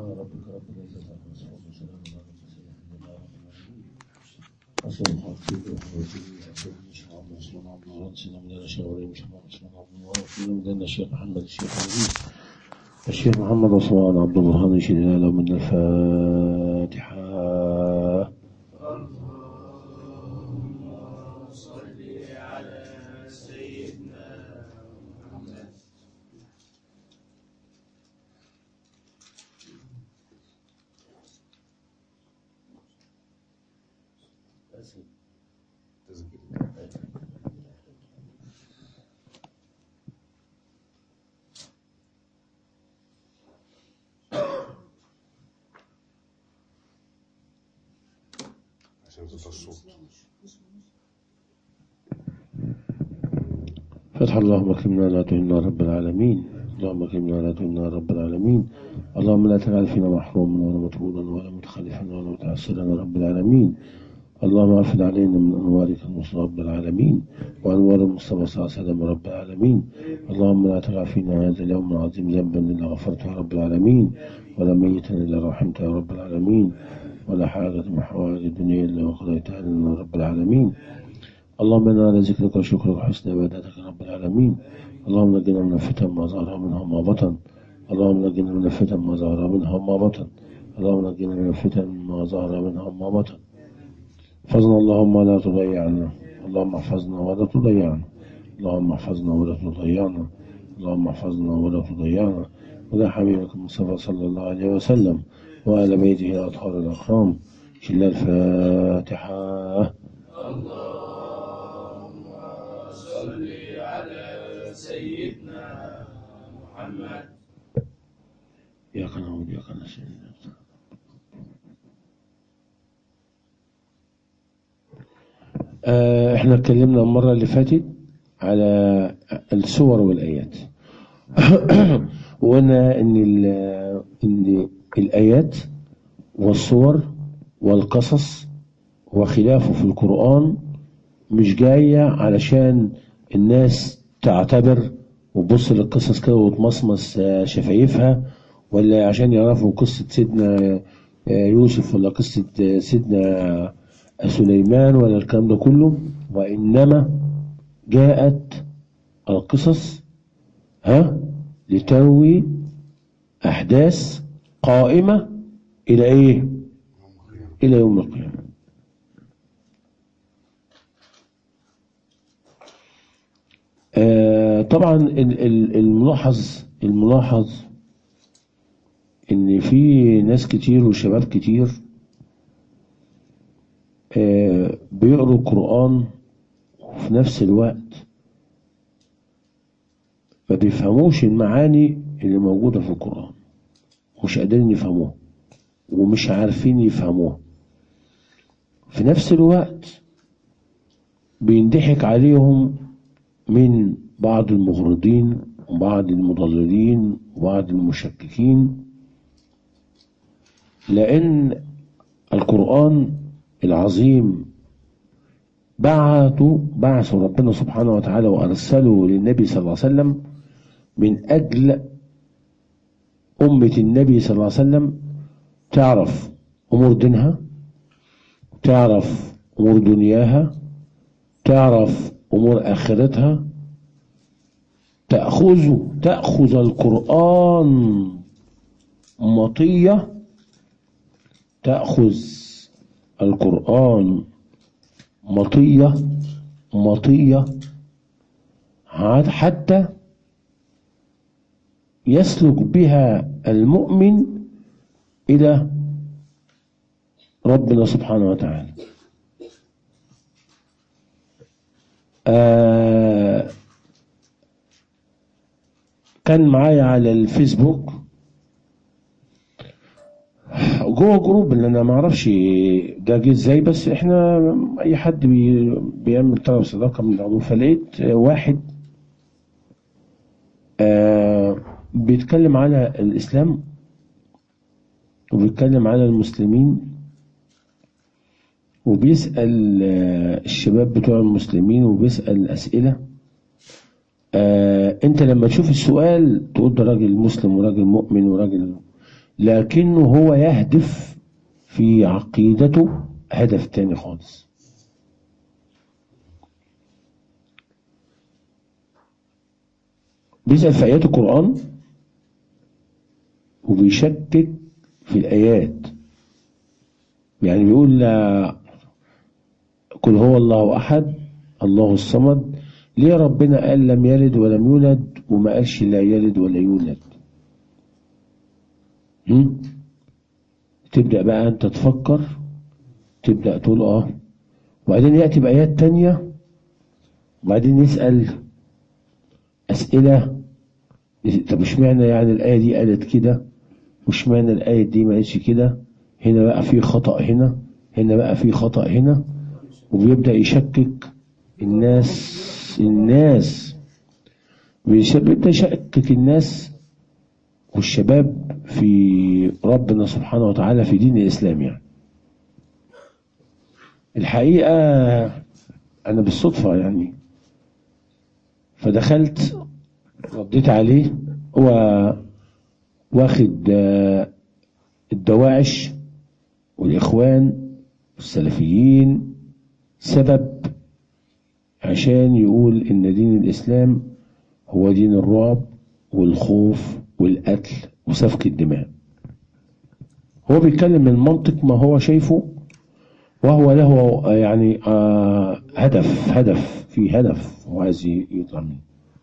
ربك رب العزة عما يصفون وسلام على المرسلين الحمد لله رب العالمين أصل الخاطئ وخواتي أصل المشروع مسلم عبد الله سيدنا مولانا الشيخ إبراهيم الشيخ محمد سلمان عبد الله سيدنا مولانا الشيخ محمد الشيخ نبيل الشيخ محمد عثمان عبد البرهان يشهد لنا من الفاتحة عشان تبقى الصوت فتح اللهم اكرمنا لا تهنا رب العالمين اللهم اكرمنا لا تهنا رب العالمين اللهم لا تجعل فينا محروما ولا مطرودا ولا متخلفا ولا متعسرا يا رب العالمين اللهم افد علينا من انوارك المصطفى رب العالمين وانوار المصطفى صلى الله عليه وسلم رب العالمين اللهم لا تجعل فينا هذا اليوم العظيم ذنبا الا غفرته يا رب العالمين ولا ميتا الا رحمته يا رب العالمين ولا حاجة من حوائج الدنيا الا وقضيتها لنا يا رب العالمين اللهم انا على ذكرك وشكرك وحسن عبادتك يا رب العالمين اللهم نجنا من الفتن ما ظهر منها وما بطن اللهم نجنا من الفتن ما ظهر منها وما بطن اللهم نجنا من الفتن ما ظهر منها وما بطن احفظنا اللهم ولا تضيعنا اللهم احفظنا ولا تضيعنا اللهم احفظنا ولا تضيعنا اللهم احفظنا ولا تضيعنا ولا حبيبك المصطفى صلى الله عليه وسلم وآل بيته الأطهار الأكرام شل الفاتحة صل على سيدنا محمد إياك نعبد وإياك نستعين آه، احنا اتكلمنا المرة اللي فاتت على السور والآيات وقلنا ان ال- ان الآيات والصور والقصص وخلافه في القرآن مش جاية علشان الناس تعتبر وتبص للقصص كده وتمصمص آه، شفايفها ولا عشان يعرفوا قصة سيدنا آه، يوسف ولا قصة آه، سيدنا سليمان ولا الكلام ده كله وإنما جاءت القصص ها لتروي أحداث قائمة إلى إيه؟ إلى يوم القيامة آه طبعا ال- ال- الملاحظ الملاحظ إن في ناس كتير وشباب كتير آه، بيقروا القرآن وفي نفس الوقت ما بيفهموش المعاني اللي موجودة في القرآن مش قادرين يفهموها ومش عارفين يفهموها في نفس الوقت بينضحك عليهم من بعض المغرضين وبعض المضللين وبعض المشككين لأن القرآن العظيم بعثوا بعثوا ربنا سبحانه وتعالى وأرسلوا للنبي صلى الله عليه وسلم من أجل أمة النبي صلى الله عليه وسلم تعرف أمور دينها تعرف أمور دنياها تعرف أمور آخرتها تأخذ تأخذ القرآن مطية تأخذ القرآن مطية مطية عاد حتى يسلك بها المؤمن إلى ربنا سبحانه وتعالى آه كان معايا على الفيسبوك جوه جروب اللي انا ما اعرفش ده جه ازاي بس احنا اي حد بي بيعمل طلب صداقه من العضو فلقيت واحد آه بيتكلم على الاسلام وبيتكلم على المسلمين وبيسأل آه الشباب بتوع المسلمين وبيسأل أسئلة آه انت لما تشوف السؤال تقول ده راجل مسلم وراجل مؤمن وراجل لكنه هو يهدف في عقيدته هدف تاني خالص بيسأل في آيات القرآن وبيشكك في الآيات يعني بيقول لا قل هو الله أحد الله الصمد ليه ربنا قال لم يلد ولم يولد وما قالش لا يلد ولا يولد هم؟ تبدأ بقى أنت تفكر تبدأ تقول آه وبعدين يأتي بآيات تانية وبعدين يسأل أسئلة طب اشمعنى يعني الآية دي قالت كده واشمعنى الآية دي ما قالتش كده هنا بقى في خطأ هنا هنا بقى في خطأ هنا وبيبدأ يشكك الناس الناس بيبدأ يشكك الناس والشباب في ربنا سبحانه وتعالى في دين الإسلام يعني الحقيقة أنا بالصدفة يعني فدخلت رديت عليه هو واخد الدواعش والإخوان والسلفيين سبب عشان يقول إن دين الإسلام هو دين الرعب والخوف والقتل وسفك الدماء هو بيتكلم من منطق ما هو شايفه وهو له يعني آه هدف هدف في هدف هو عايز يطلع منه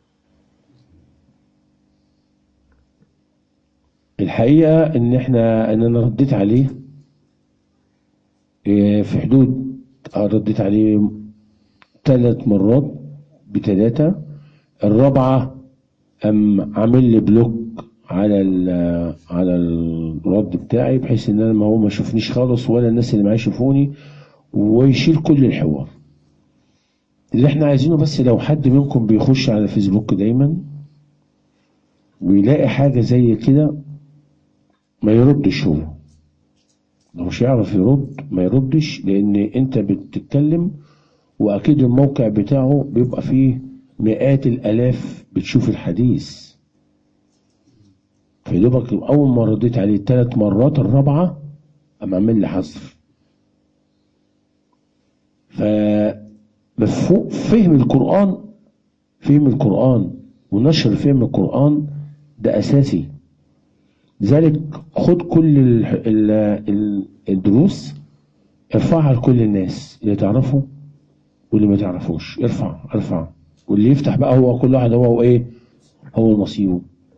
الحقيقة ان احنا ان انا رديت عليه في حدود رديت عليه ثلاث مرات بثلاثة الرابعة أم عامل لي بلوك على على الرد بتاعي بحيث ان انا ما هو ما يشوفنيش خالص ولا الناس اللي معايا يشوفوني ويشيل كل الحوار اللي احنا عايزينه بس لو حد منكم بيخش على فيسبوك دايما ويلاقي حاجة زي كده ما يردش هو لو مش يعرف يرد ما يردش لان انت بتتكلم واكيد الموقع بتاعه بيبقى فيه مئات الالاف بتشوف الحديث فيدوبك اول ما رديت عليه ثلاث مرات الرابعه اما عامل لي حظر فمفهوم فهم القران فهم القران ونشر فهم القران ده اساسي لذلك خد كل ال ال ال الدروس ارفعها لكل الناس اللي تعرفه واللي ما تعرفوش ارفع ارفع واللي يفتح بقى هو كل واحد هو وايه هو نصيبه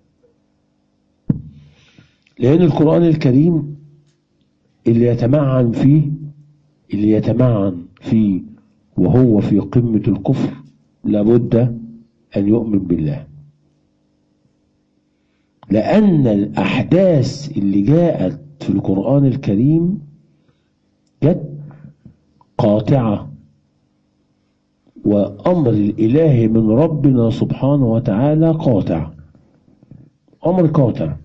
لأن القرآن الكريم اللي يتمعن فيه اللي يتمعن فيه وهو في قمة الكفر لابد أن يؤمن بالله لأن الأحداث اللي جاءت في القرآن الكريم جت قاطعة وأمر الإله من ربنا سبحانه وتعالى قاطع أمر قاطع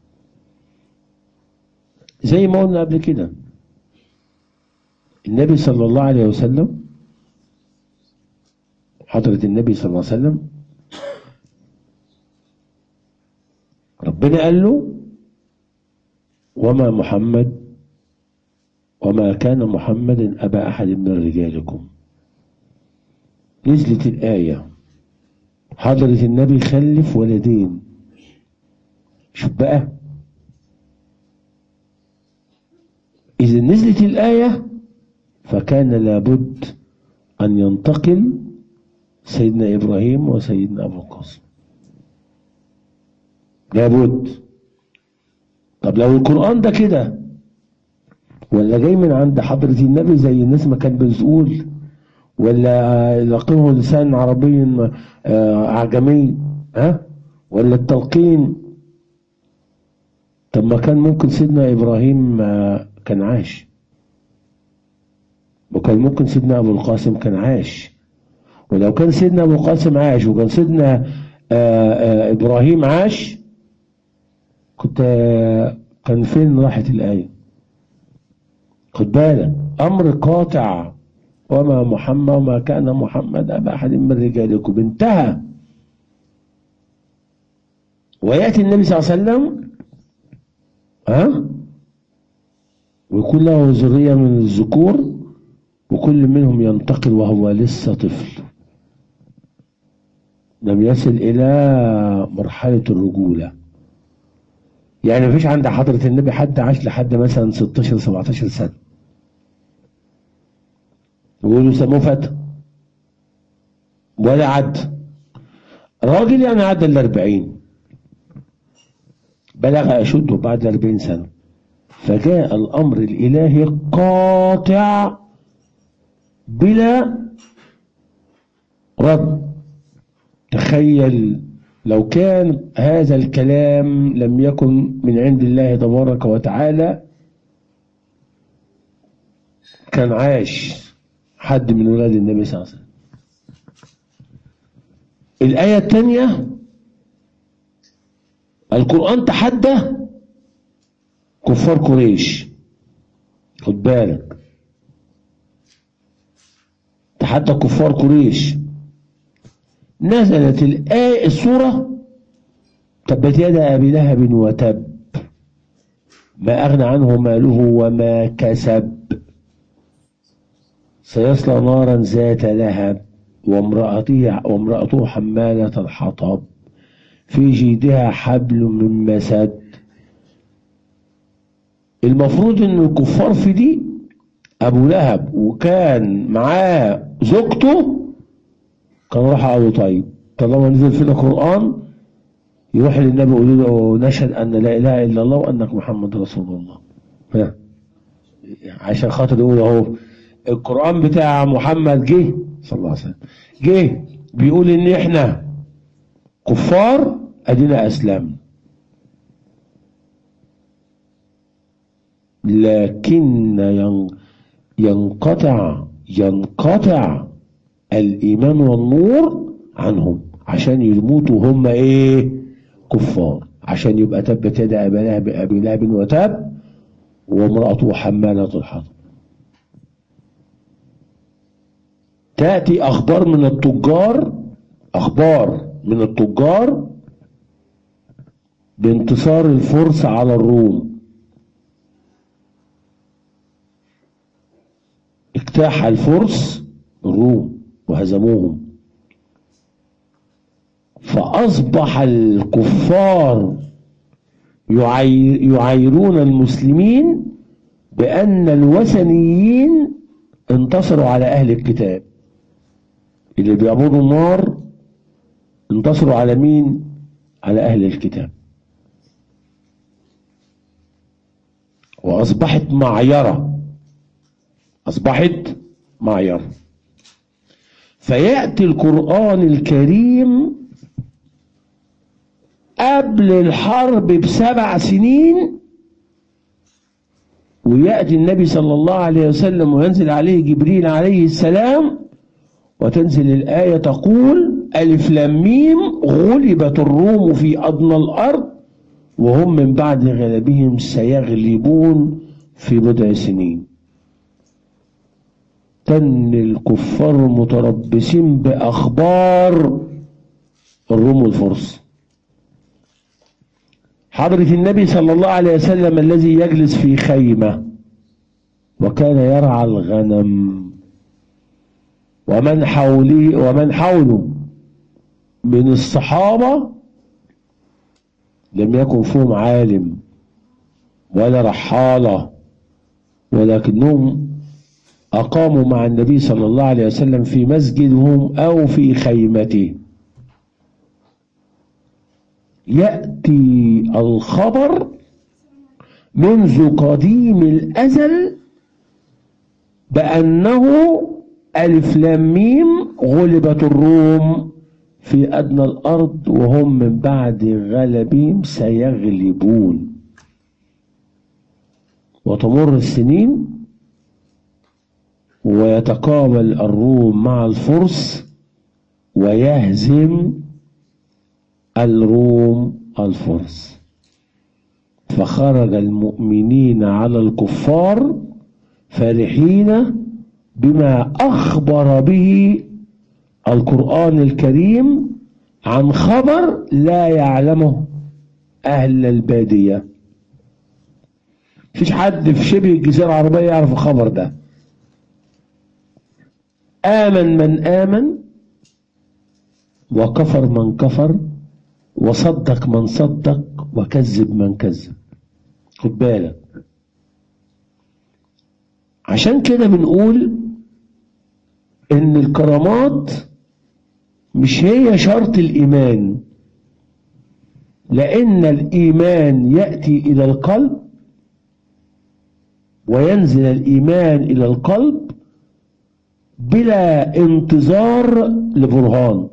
زي ما قلنا قبل كده النبي صلى الله عليه وسلم حضرة النبي صلى الله عليه وسلم ربنا قال له وما محمد وما كان محمد أبا أحد من رجالكم نزلت الآية حضرة النبي خلف ولدين شوف بقى إذا نزلت الآية فكان لابد أن ينتقل سيدنا إبراهيم وسيدنا أبو القاسم لابد طب لو القرآن ده كده ولا جاي من عند حضرة النبي زي الناس ما كانت بتقول ولا لقيه لسان عربي أعجمي ها ولا التلقين طب ما كان ممكن سيدنا إبراهيم كان عاش وكان ممكن سيدنا أبو القاسم كان عاش ولو كان سيدنا أبو القاسم عاش وكان سيدنا آآ آآ إبراهيم عاش كنت كان فين راحت الآية خد بالك أمر قاطع وما محمد وما كان محمد أبا أحد من رجالكم انتهى ويأتي النبي صلى الله عليه وسلم ها ويكون له ذرية من الذكور وكل منهم ينتقل وهو لسه طفل لم يصل إلى مرحلة الرجولة يعني مفيش عند حضرة النبي حد عاش لحد مثلا 16 17 سنة ويقولوا سموه فتى ولا عد راجل يعني عدى الأربعين بلغ أشده بعد الأربعين سنة فجاء الأمر الإلهي قاطع بلا رد تخيل لو كان هذا الكلام لم يكن من عند الله تبارك وتعالى كان عاش حد من ولاد النبي صلى الله عليه وسلم الآية الثانية القرآن تحدى كفار قريش خد بالك تحدى كفار قريش نزلت الآية السورة تبت يد أبي لهب وتب ما أغنى عنه ماله وما كسب سيصلى نارا ذات لهب وامرأته, وامرأته حمالة الحطب في جيدها حبل من مسد المفروض ان الكفار في دي ابو لهب وكان معاه زوجته كان راح ابو طيب طالما نزل فينا قران يروح للنبي يقول له نشهد ان لا اله الا الله وانك محمد رسول الله ها عشان خاطر يقول اهو القران بتاع محمد جه صلى الله عليه وسلم جه بيقول ان احنا كفار ادينا اسلمنا لكن ينقطع ينقطع الإيمان والنور عنهم عشان يموتوا هم إيه كفار عشان يبقى تبت يد أبي لهب أبي لهب وتاب وامرأته حمالة الحطب تأتي أخبار من التجار أخبار من التجار بانتصار الفرس على الروم اجتاح الفرس الروم وهزموهم فأصبح الكفار يعايرون المسلمين بأن الوثنيين انتصروا على أهل الكتاب اللي بيعبدوا النار انتصروا على مين على أهل الكتاب وأصبحت معيرة أصبحت معيرة فيأتي القرآن الكريم قبل الحرب بسبع سنين ويأتي النبي صلى الله عليه وسلم وينزل عليه جبريل عليه السلام وتنزل الآية تقول ألف لام ميم غلبت الروم في أدنى الأرض وهم من بعد غلبهم سيغلبون في بضع سنين تن الكفار متربصين بأخبار الروم والفرس حضرة النبي صلى الله عليه وسلم الذي يجلس في خيمة وكان يرعى الغنم ومن حوله ومن حوله من الصحابة لم يكن فيهم عالم ولا رحالة ولكنهم أقاموا مع النبي صلى الله عليه وسلم في مسجدهم أو في خيمته يأتي الخبر منذ قديم الأزل بأنه ألف لام ميم غلبت الروم في أدنى الأرض وهم من بعد غلبهم سيغلبون وتمر السنين ويتقابل الروم مع الفرس ويهزم الروم الفرس فخرج المؤمنين على الكفار فرحين بما أخبر به القرآن الكريم عن خبر لا يعلمه أهل البادية مفيش حد في شبه الجزيرة العربية يعرف الخبر ده آمن من آمن وكفر من كفر وصدق من صدق وكذب من كذب خد بالك عشان كده بنقول ان الكرامات مش هي شرط الايمان لان الايمان ياتي الى القلب وينزل الايمان الى القلب بلا انتظار لبرهان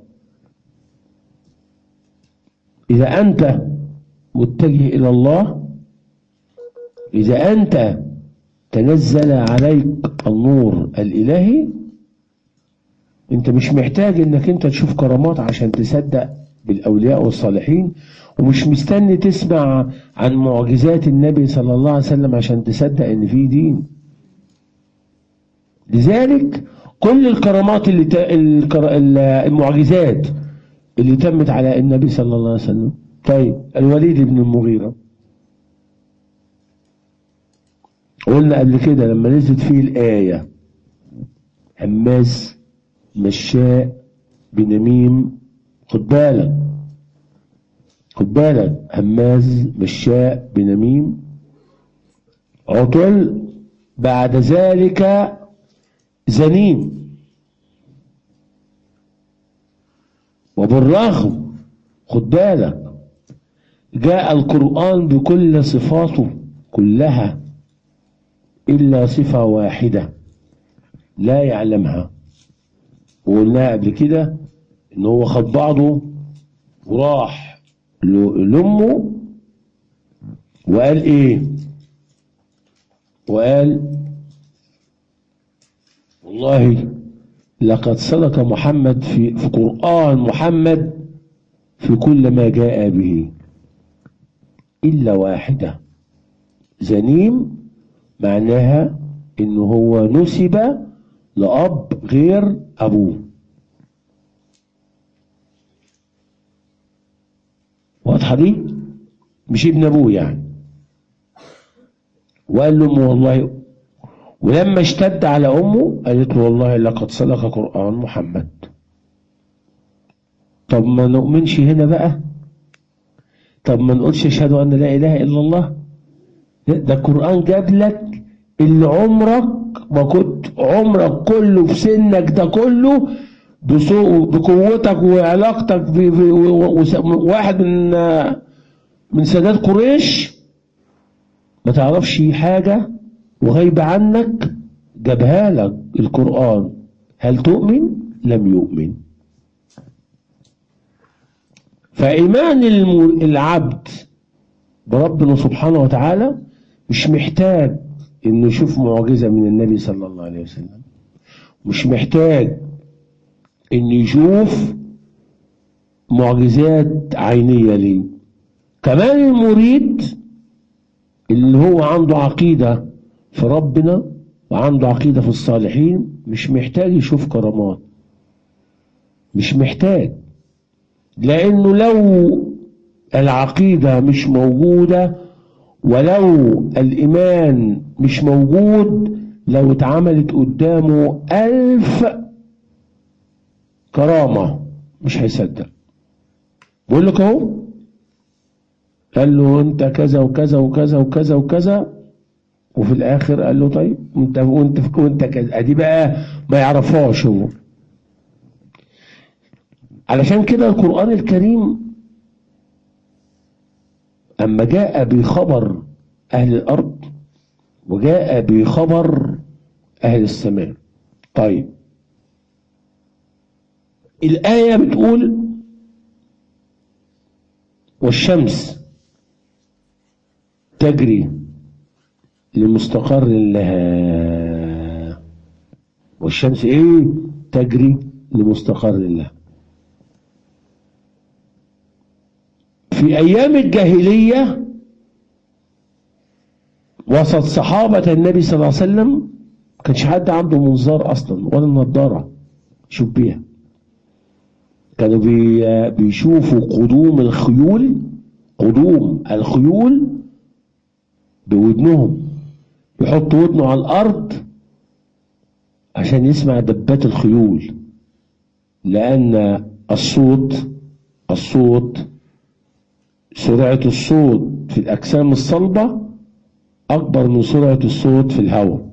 اذا انت متجه الى الله اذا انت تنزل عليك النور الالهي انت مش محتاج انك انت تشوف كرامات عشان تصدق بالاولياء والصالحين ومش مستني تسمع عن معجزات النبي صلى الله عليه وسلم عشان تصدق ان في دين لذلك كل الكرامات اللي ت... الكر... المعجزات اللي تمت على النبي صلى الله عليه وسلم طيب الوليد بن المغيرة قلنا قبل كده لما نزلت فيه الآية هماز مشاء بنميم خد بالك خد بالك هماز مشاء بنميم عطل بعد ذلك زنيم وبالرغم خد بالك جاء القرآن بكل صفاته كلها إلا صفة واحدة لا يعلمها وقلناها قبل كده إن هو خد بعضه وراح لأمه وقال إيه وقال والله لقد صدق محمد في, في قرآن محمد في كل ما جاء به إلا واحدة زنيم معناها إنه هو نسب لأب غير أبوه واضحة دي مش ابن أبوه يعني وقال له والله ولما اشتد على أمه قالت له والله لقد صدق قرآن محمد طب ما نؤمنش هنا بقى طب ما نقولش اشهد أن لا إله إلا الله ده القرآن جاب لك اللي عمرك ما كنت عمرك كله في سنك ده كله بقوتك وعلاقتك واحد من من سادات قريش ما تعرفش حاجة وغيب عنك جابها لك القرآن هل تؤمن؟ لم يؤمن فإيمان العبد بربنا سبحانه وتعالى مش محتاج انه يشوف معجزة من النبي صلى الله عليه وسلم مش محتاج انه يشوف معجزات عينية ليه كمان المريد اللي هو عنده عقيدة في ربنا وعنده عقيدة في الصالحين مش محتاج يشوف كرامات مش محتاج لأنه لو العقيدة مش موجودة ولو الإيمان مش موجود لو اتعملت قدامه ألف كرامة مش هيصدق بقول لك اهو قال له انت كذا وكذا وكذا وكذا وكذا وفي الاخر قال له طيب انت وانت وانت كذا ادي بقى ما يعرفهاش هو علشان كده القرآن الكريم أما جاء بخبر أهل الأرض وجاء بخبر أهل السماء طيب الآية بتقول والشمس تجري لمستقر لها والشمس ايه تجري لمستقر لها في أيام الجاهلية وسط صحابة النبي صلى الله عليه وسلم كانش حد عنده منظار أصلا ولا نظارة شوف بيها كانوا بي بيشوفوا قدوم الخيول قدوم الخيول بودنهم يحط ودنه على الأرض عشان يسمع دبات الخيول لأن الصوت الصوت سرعة الصوت في الأجسام الصلبة أكبر من سرعة الصوت في الهواء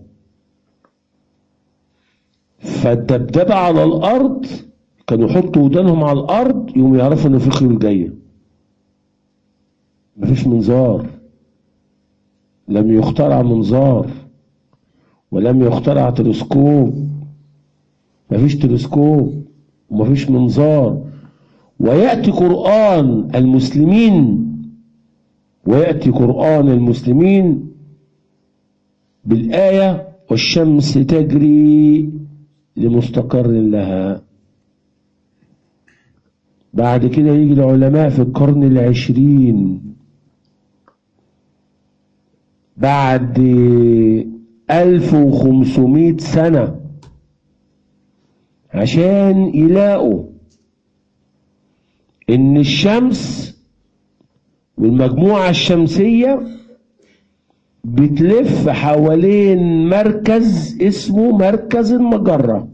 فالدبدبة على الأرض كانوا يحطوا ودانهم على الأرض يوم يعرفوا إن في خيول جاية مفيش منظار لم يخترع منظار ولم يخترع تلسكوب مفيش تلسكوب ومفيش منظار ويأتي قرآن المسلمين ويأتي قرآن المسلمين بالآية والشمس تجري لمستقر لها بعد كده يجي العلماء في القرن العشرين بعد ألف وخمسمائة سنة عشان يلاقوا إن الشمس والمجموعة الشمسية بتلف حوالين مركز اسمه مركز المجرة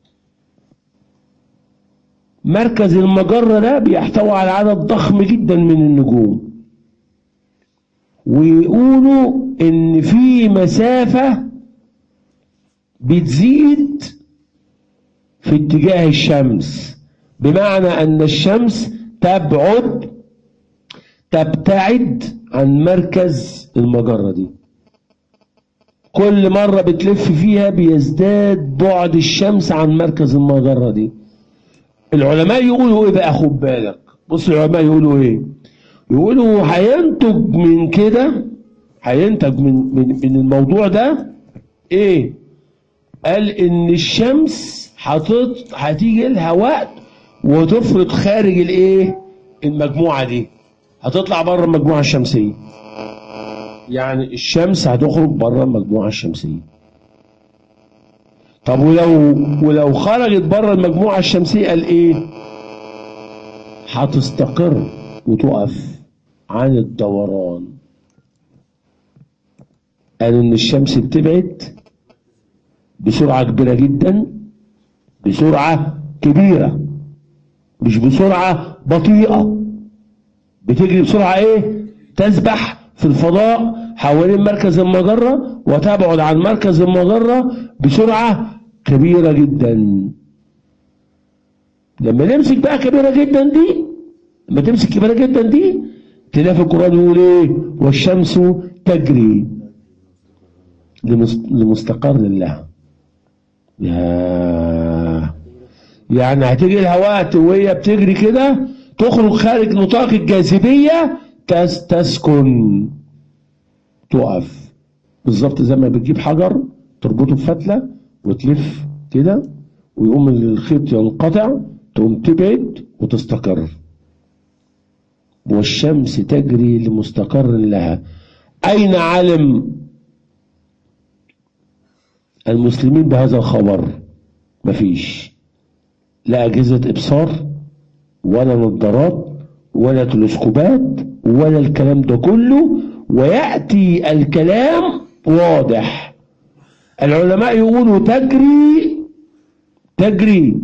مركز المجرة ده بيحتوي على عدد ضخم جدا من النجوم ويقولوا ان في مسافة بتزيد في اتجاه الشمس بمعنى ان الشمس تبعد تبتعد عن مركز المجرة دي كل مرة بتلف فيها بيزداد بعد الشمس عن مركز المجرة دي العلماء يقولوا ايه بقى خد بالك بص العلماء يقولوا ايه يقولوا هينتج من كده هينتج من, من من الموضوع ده ايه قال ان الشمس هتط هتيجي لها وقت وتفرض خارج الايه المجموعه دي هتطلع بره المجموعه الشمسيه يعني الشمس هتخرج بره المجموعه الشمسيه طب ولو ولو خرجت بره المجموعه الشمسيه قال ايه هتستقر وتقف عن الدوران قالوا ان الشمس بتبعد بسرعه كبيره جدا بسرعه كبيره مش بسرعه بطيئه بتجري بسرعه ايه تسبح في الفضاء حوالين مركز المجره وتبعد عن مركز المجره بسرعه كبيره جدا لما نمسك بقى كبيره جدا دي لما تمسك كبيره جدا دي تلاقي في القران يقول ايه والشمس تجري لمس- لمستقر لها يا يعني هتيجي لها وقت وهي بتجري كده تخرج خارج نطاق الجاذبية تس تسكن تقف بالظبط زي ما بتجيب حجر تربطه بفتلة وتلف كده ويقوم الخيط ينقطع تقوم تبعد وتستقر والشمس تجري لمستقر لها أين علم المسلمين بهذا الخبر مفيش لا أجهزة إبصار ولا نظارات ولا تلسكوبات ولا الكلام ده كله ويأتي الكلام واضح العلماء يقولوا تجري تجري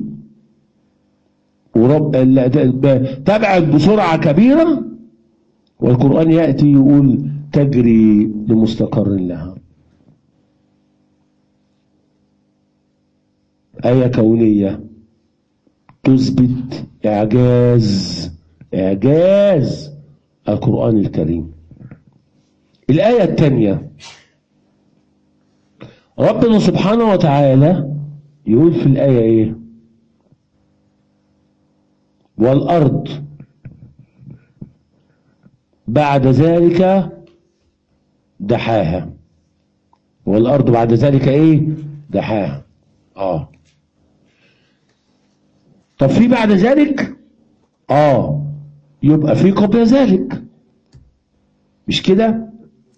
ورب ال- تبعد بسرعة كبيرة والقرآن يأتي يقول تجري لمستقر لها آية كونية تثبت إعجاز إعجاز القرآن الكريم الآية الثانية ربنا سبحانه وتعالى يقول في الآية إيه والأرض بعد ذلك دحاها والأرض بعد ذلك إيه دحاها آه طب في بعد ذلك اه يبقى في قبل ذلك مش كده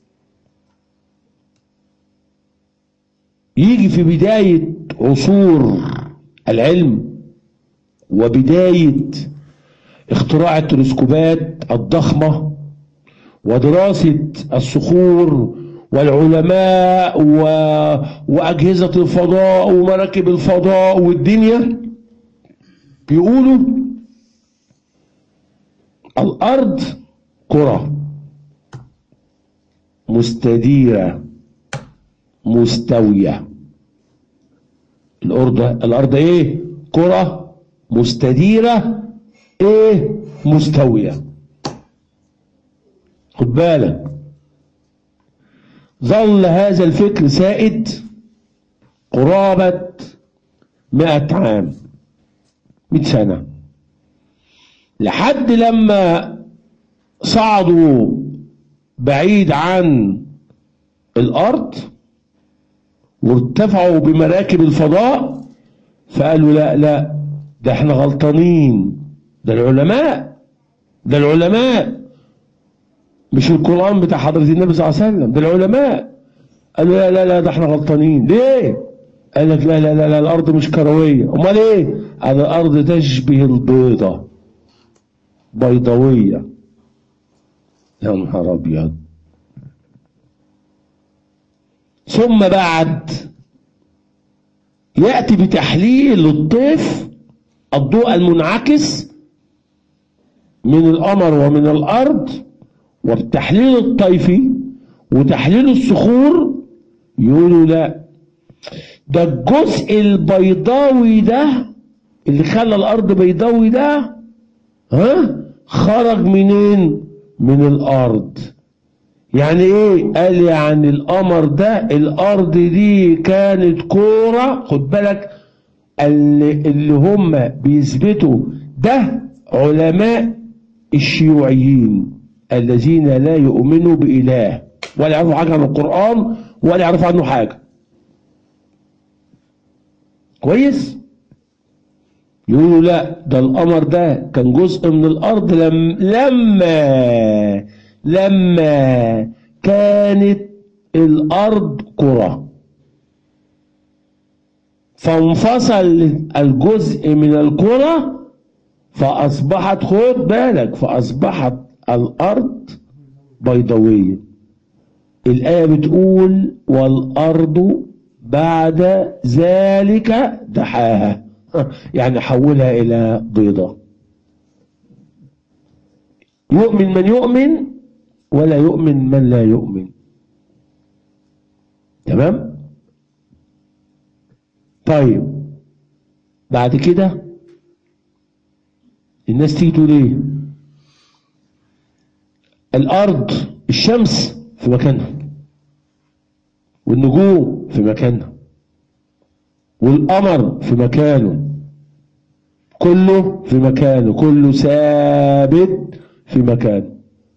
يجي في بداية عصور العلم وبداية اختراع التلسكوبات الضخمة ودراسة الصخور والعلماء و... وأجهزة الفضاء ومراكب الفضاء والدنيا بيقولوا الأرض كرة مستديرة مستوية الأرض الأرض إيه؟ كرة مستديرة إيه؟ مستوية خد بالك ظل هذا الفكر سائد قرابة مئة عام مئة سنة لحد لما صعدوا بعيد عن الأرض وارتفعوا بمراكب الفضاء فقالوا لا لا ده احنا غلطانين ده العلماء ده العلماء مش القرآن بتاع حضرة النبي صلى الله عليه وسلم ده العلماء قالوا لا لا لا ده احنا غلطانين ليه قال لك لا لا لا, لا الأرض مش كروية امال ايه قال الأرض تشبه البيضة بيضاوية يا نهار أبيض ثم بعد يأتي بتحليل الطيف الضوء المنعكس من القمر ومن الأرض وبتحليل الطيفي وتحليل الصخور يقولوا لا ده الجزء البيضاوي ده اللي خلى الأرض بيضاوي ده ها خرج منين من الأرض يعني ايه قال يعني القمر ده الارض دي كانت كورة خد بالك اللي, اللي هم بيثبتوا ده علماء الشيوعيين الذين لا يؤمنوا بإله ولا يعرفوا حاجة عن القرآن ولا يعرفوا عنه حاجة كويس يقولوا لا ده القمر ده كان جزء من الأرض لم لما لما كانت الأرض كرة فانفصل الجزء من الكرة فأصبحت خد بالك فأصبحت الأرض بيضاوية الآية بتقول والأرض بعد ذلك دحاها يعني حولها إلى بيضة يؤمن من يؤمن ولا يؤمن من لا يؤمن تمام طيب بعد كده الناس تيجي تقول ايه الارض الشمس في مكانها والنجوم في مكانها والقمر في مكانه كله في مكانه كله ثابت في مكانه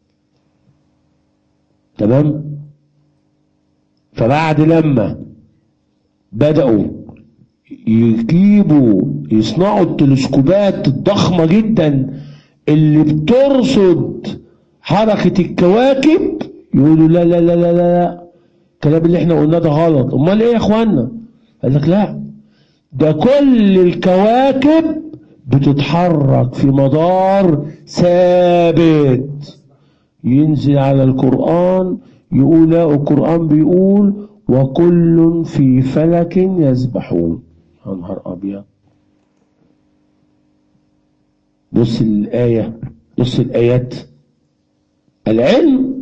تمام فبعد لما بدأوا يجيبوا يصنعوا التلسكوبات الضخمة جدا اللي بترصد حركة الكواكب يقولوا لا لا لا لا لا, لا. الكلام اللي احنا قلناه ده غلط امال ايه يا اخوانا قال لك لا ده كل الكواكب بتتحرك في مدار ثابت ينزل على القرآن يقول لا القرآن بيقول وكل في فلك يسبحون يا نهار أبيض بص الآية بص الآيات العلم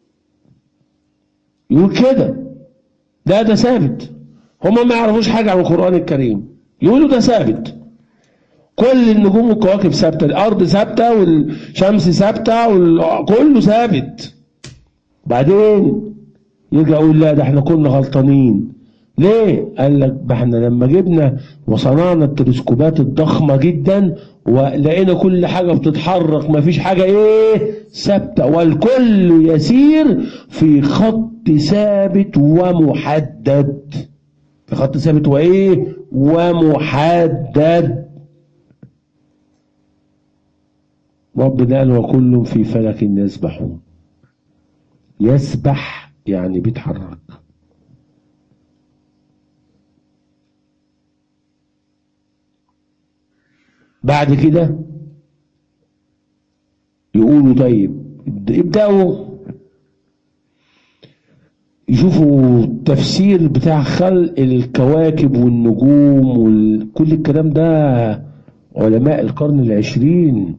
يقول كده ده ده ثابت هما ما يعرفوش حاجة عن القرآن الكريم يقولوا ده ثابت كل النجوم والكواكب ثابتة الأرض ثابتة والشمس ثابتة كله ثابت بعدين يرجع يقول لا ده احنا كنا غلطانين ليه؟ قال لك ده احنا لما جبنا وصنعنا التلسكوبات الضخمة جدا ولقينا كل حاجة بتتحرك ما فيش حاجة ايه ثابتة والكل يسير في خط ثابت ومحدد في خط ثابت وايه ومحدد ربنا قال وكل في فلك يسبحون يسبح يعني بيتحرك بعد كده يقولوا طيب ابدأوا يشوفوا التفسير بتاع خلق الكواكب والنجوم وكل الكلام ده علماء القرن العشرين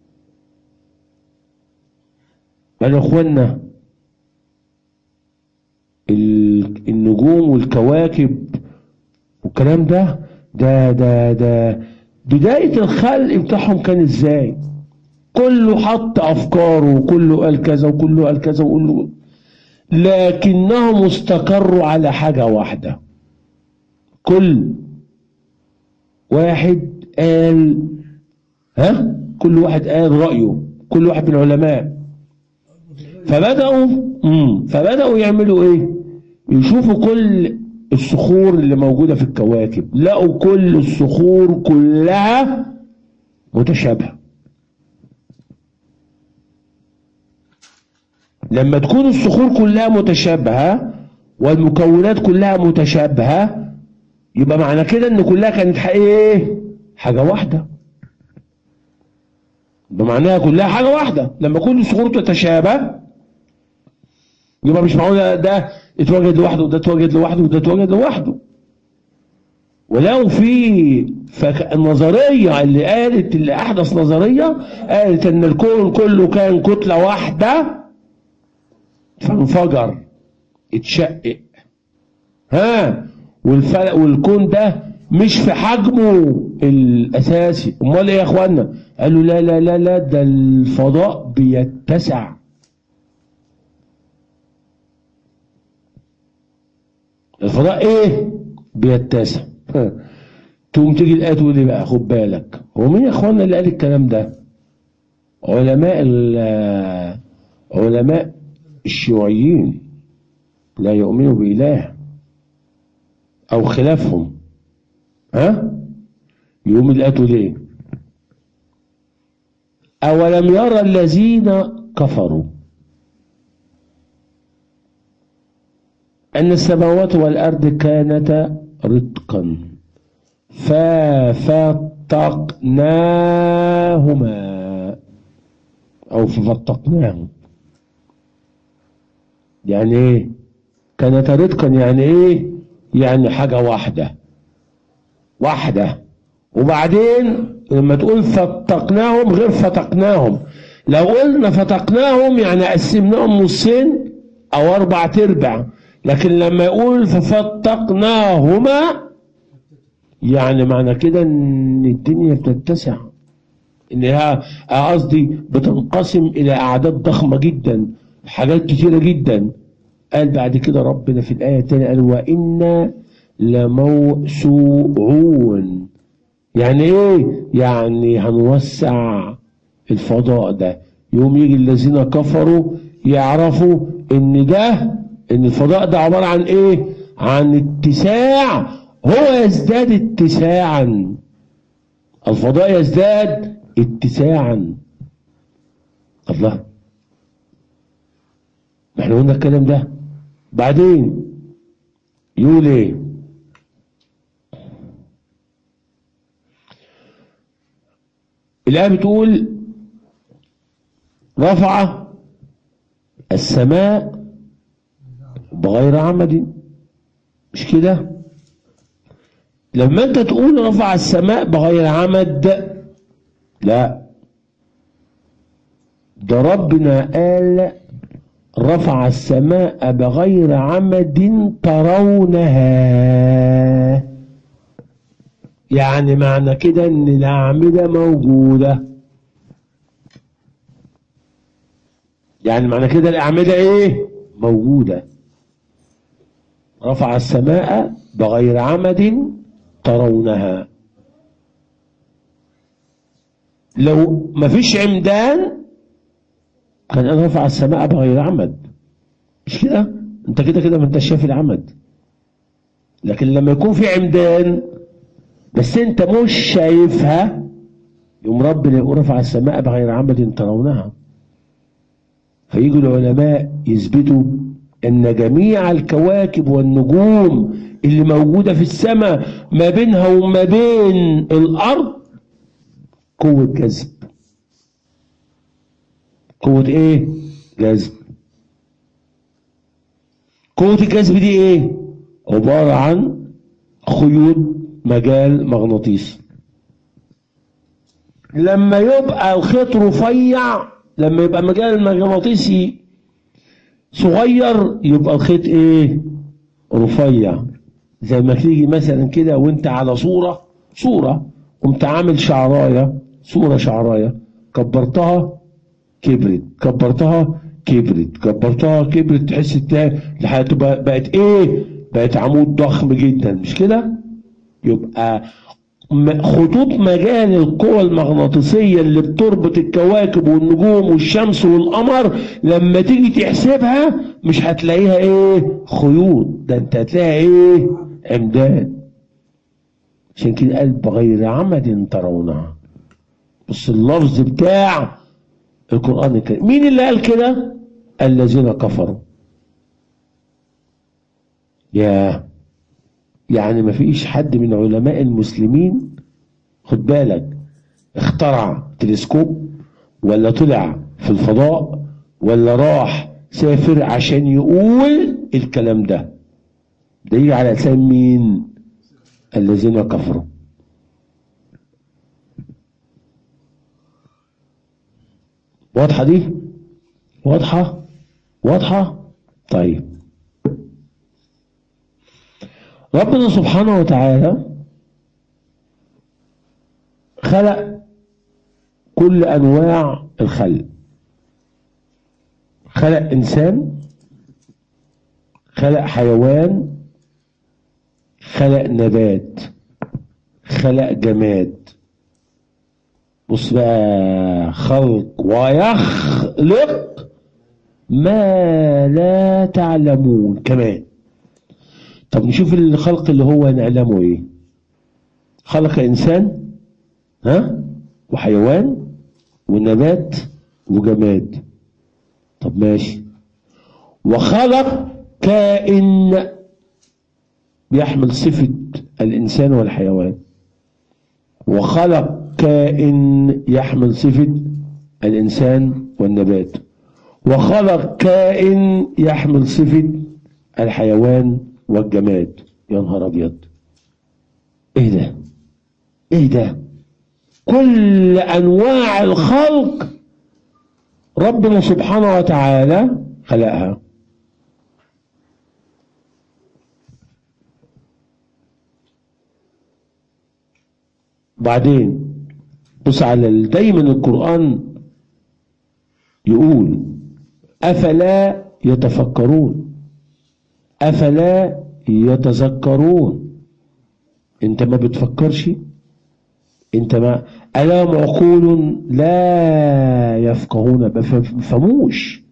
قالوا يا اخوانا ال- النجوم والكواكب والكلام ده ده ده ده بداية الخلق بتاعهم كان ازاي كله حط افكاره وكله قال كذا وكله قال كذا وكله لكنهم استقروا على حاجة واحدة كل واحد قال ها كل واحد قال رأيه كل واحد من العلماء فبدأوا مم. فبدأوا يعملوا ايه يشوفوا كل الصخور اللي موجودة في الكواكب لقوا كل الصخور كلها متشابهة لما تكون الصخور كلها متشابهة والمكونات كلها متشابهة يبقى معنى كده ان كلها كانت ح- ايه حاجة واحدة يبقى معناها كلها حاجة واحدة لما كل الصخور تتشابه يبقى مش معقول ده اتوجد لوحده وده اتوجد لوحده وده اتوجد لوحده ولو في فك... النظرية اللي قالت اللي أحدث نظرية قالت إن الكون كله كان كتلة واحدة فانفجر اتشقق ها والفلق والكون ده مش في حجمه الأساسي أمال إيه يا إخوانا قالوا لا لا لا لا ده الفضاء بيتسع الفضاء ايه بيتسع تقوم تيجي الآية تقول لي بقى خد بالك هو مين يا اخوانا اللي قال الكلام ده علماء ال- علماء الشيوعيين لا يؤمنوا بإله أو خلافهم ها يقوم الآية تقول ايه أولم يرى الذين كفروا أن السماوات والأرض كانتا رتقا ففتقناهما أو ففتقناهم يعني إيه كانتا رتقا يعني إيه يعني حاجة واحدة واحدة وبعدين لما تقول فتقناهم غير فتقناهم لو قلنا فتقناهم يعني قسمناهم نصين او اربع تربع لكن لما يقول ففتقناهما يعني معنى كده ان الدنيا بتتسع انها قصدي بتنقسم الى اعداد ضخمه جدا حاجات كتيره جدا قال بعد كده ربنا في الايه الثانيه قال وانا لموسوعون يعني ايه يعني هنوسع الفضاء ده يوم يجي الذين كفروا يعرفوا ان ده ان الفضاء ده عبارة عن ايه عن اتساع هو يزداد اتساعا الفضاء يزداد اتساعا الله ما احنا قلنا الكلام ده بعدين يقول ايه الآية بتقول رفع السماء بغير عمد مش كده لما انت تقول رفع السماء بغير عمد لا ده ربنا قال رفع السماء بغير عمد ترونها يعني معنى كده ان الاعمده موجوده يعني معنى كده الاعمده ايه موجوده رفع السماء بغير عمد ترونها لو ما فيش عمدان كان انا رفع السماء بغير عمد مش كده انت كده كده ما انت شايف العمد لكن لما يكون في عمدان بس انت مش شايفها يوم ربنا يقول رفع السماء بغير عمد ترونها فيجوا العلماء يثبتوا ان جميع الكواكب والنجوم اللي موجودة في السماء ما بينها وما بين الارض قوة جذب قوة ايه جذب قوة الجذب دي ايه عبارة عن خيوط مجال مغناطيسي لما يبقى الخيط رفيع لما يبقى مجال المغناطيسي صغير يبقى الخيط ايه رفيع زي ما تيجي مثلا كده وانت على صورة صورة قمت عامل شعراية صورة شعراية كبرتها كبرت كبرتها كبرت كبرتها كبرت تحس انها لحد تبقى بقت ايه بقت عمود ضخم جدا مش كده يبقى م- خطوط مجال القوى المغناطيسية اللي بتربط الكواكب والنجوم والشمس والقمر لما تيجي تحسبها مش هتلاقيها ايه خيوط ده انت هتلاقيها ايه عمدان عشان كده قال بغير عمد ترونها بص اللفظ بتاع القرآن الكريم مين اللي قال كده الذين كفروا يا يعني ما فيش حد من علماء المسلمين خد بالك اخترع تلسكوب ولا طلع في الفضاء ولا راح سافر عشان يقول الكلام ده ده يجي على لسان مين الذين كفروا واضحة دي واضحة واضحة طيب ربنا سبحانه وتعالى خلق كل أنواع الخلق خلق إنسان خلق حيوان خلق نبات خلق جماد بص بقى خلق ويخلق ما لا تعلمون كمان طب نشوف الخلق اللي هو نعلمه ايه خلق انسان ها وحيوان ونبات وجماد طب ماشي وخلق كائن يحمل صفة الإنسان والحيوان وخلق كائن يحمل صفة الإنسان والنبات وخلق كائن يحمل صفة الحيوان والجماد يا نهار أبيض إيه ده إيه ده كل أنواع الخلق ربنا سبحانه وتعالى خلقها بعدين بص على ال- دايما القرآن يقول أفلا يتفكرون أفلا يتذكرون أنت ما بتفكرش أنت ما ألا معقول لا يفقهون بفهموش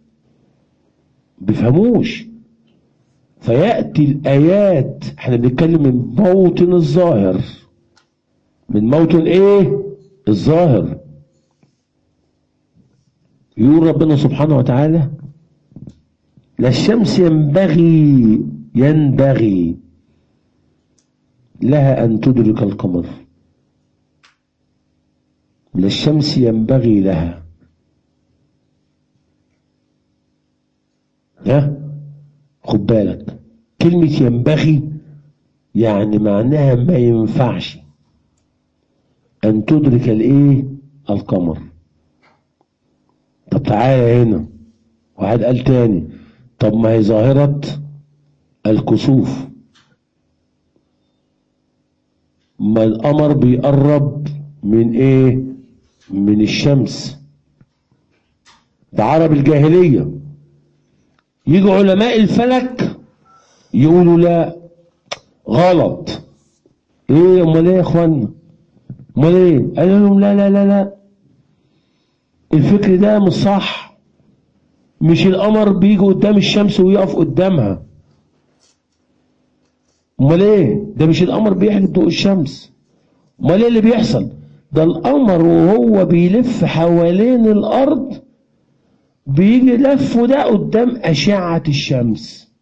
بفهموش فيأتي الآيات احنا بنتكلم من موطن الظاهر من موطن ايه الظاهر يقول ربنا سبحانه وتعالى لا الشمس ينبغي ينبغي لها أن تدرك القمر لا الشمس ينبغي لها ها خد بالك كلمة ينبغي يعني معناها ما ينفعش أن تدرك الإيه القمر طب تعالى هنا واحد قال تاني طب ما هي ظاهرة الكسوف ما القمر بيقرب من ايه من الشمس ده عرب الجاهلية يجوا علماء الفلك يقولوا لا غلط ايه امال ايه يا اخوانا امال ايه قالوا لهم لا لا لا لا الفكر ده مش صح مش القمر بيجي قدام الشمس ويقف قدامها امال ايه ده مش القمر بيحجب ضوء الشمس امال ايه اللي بيحصل ده القمر وهو بيلف حوالين الارض بيجي لفه ده قدام اشعة الشمس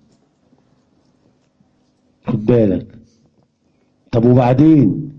خد بالك طب وبعدين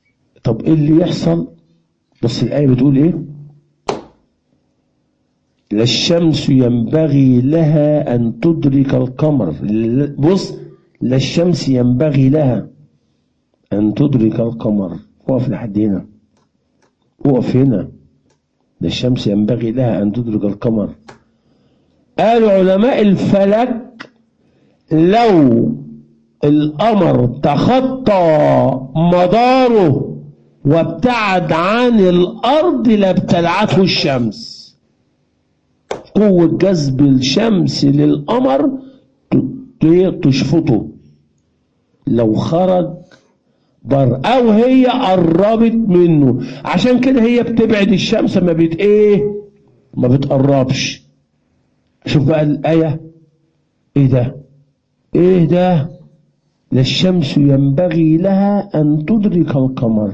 طب ايه اللي يحصل بص الآية بتقول ايه لا الشمس ينبغي لها أن تدرك القمر بص لا الشمس ينبغي لها أن تدرك القمر وقف لحد هنا وقف هنا لا الشمس ينبغي لها أن تدرك القمر قالوا علماء الفلك لو القمر تخطى مداره وابتعد عن الأرض لابتلعته الشمس قوة جذب الشمس للقمر تشفطه لو خرج بر او هي قربت منه عشان كده هي بتبعد الشمس ما بت ايه ما بتقربش شوف بقى الآية ايه ده ايه ده لا الشمس ينبغي لها ان تدرك القمر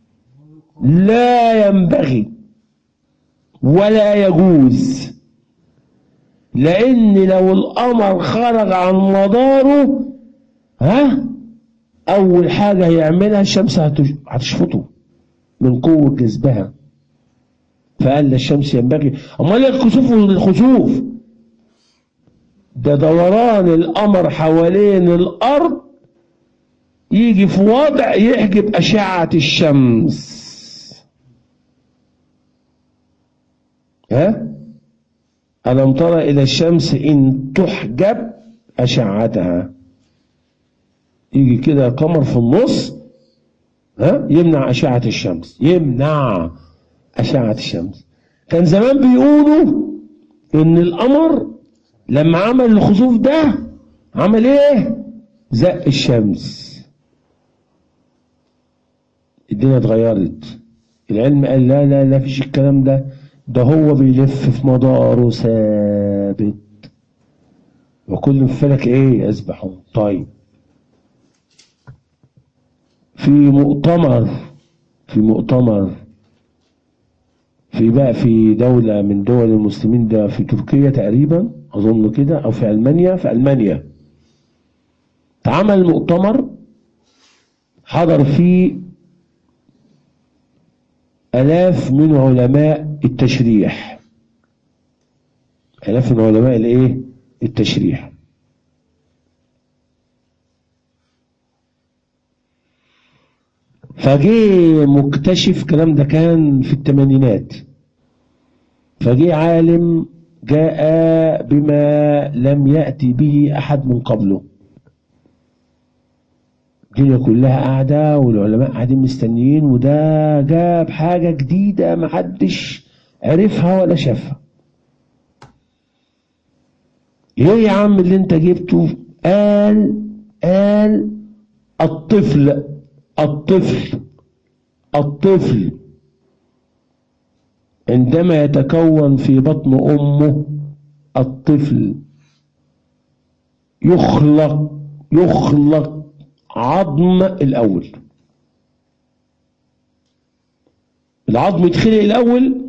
لا ينبغي ولا يجوز لان لو القمر خرج عن مداره ها اول حاجه هيعملها الشمس هتشفطه من قوه جذبها فقال الشمس ينبغي امال الكسوف والخسوف ده دوران القمر حوالين الارض يجي في وضع يحجب اشعه الشمس ها ألم تر إلى الشمس إن تحجب أشعتها يجي كده قمر في النص ها يمنع أشعة الشمس يمنع أشعة الشمس كان زمان بيقولوا إن القمر لما عمل الخسوف ده عمل إيه؟ زق الشمس الدنيا اتغيرت العلم قال لا لا لا فيش الكلام ده ده هو بيلف في مداره ثابت وكل فلك ايه يسبحون طيب في مؤتمر في مؤتمر في بقى في دولة من دول المسلمين ده في تركيا تقريبا أظن كده أو في ألمانيا في ألمانيا اتعمل مؤتمر حضر فيه آلاف من علماء التشريح آلاف من علماء الايه التشريح فجي مكتشف الكلام ده كان في الثمانينات فجي عالم جاء بما لم يأتي به أحد من قبله الدنيا كلها قاعدة والعلماء قاعدين مستنيين وده جاب حاجة جديدة محدش عرفها ولا شافها ايه يا عم اللي انت جبته قال قال الطفل الطفل الطفل عندما يتكون في بطن امه الطفل يخلق يخلق عظم الأول العظم يتخلق الأول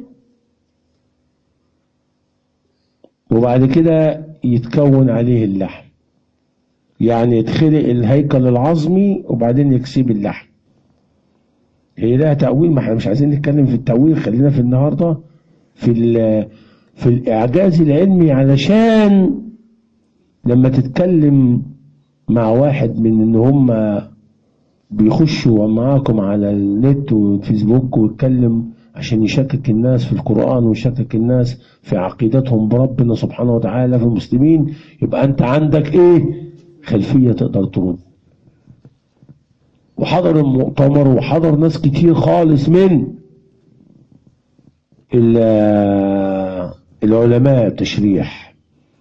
وبعد كده يتكون عليه اللحم يعني يتخلق الهيكل العظمي وبعدين يكسب اللحم هي لها تأويل ما احنا مش عايزين نتكلم في التأويل خلينا في النهاردة في في الإعجاز العلمي علشان لما تتكلم مع واحد من ان هم بيخشوا معاكم على النت والفيسبوك ويتكلم عشان يشكك الناس في القرآن ويشكك الناس في عقيدتهم بربنا سبحانه وتعالى في المسلمين يبقى انت عندك ايه خلفية تقدر ترد وحضر المؤتمر وحضر ناس كتير خالص من العلماء التشريح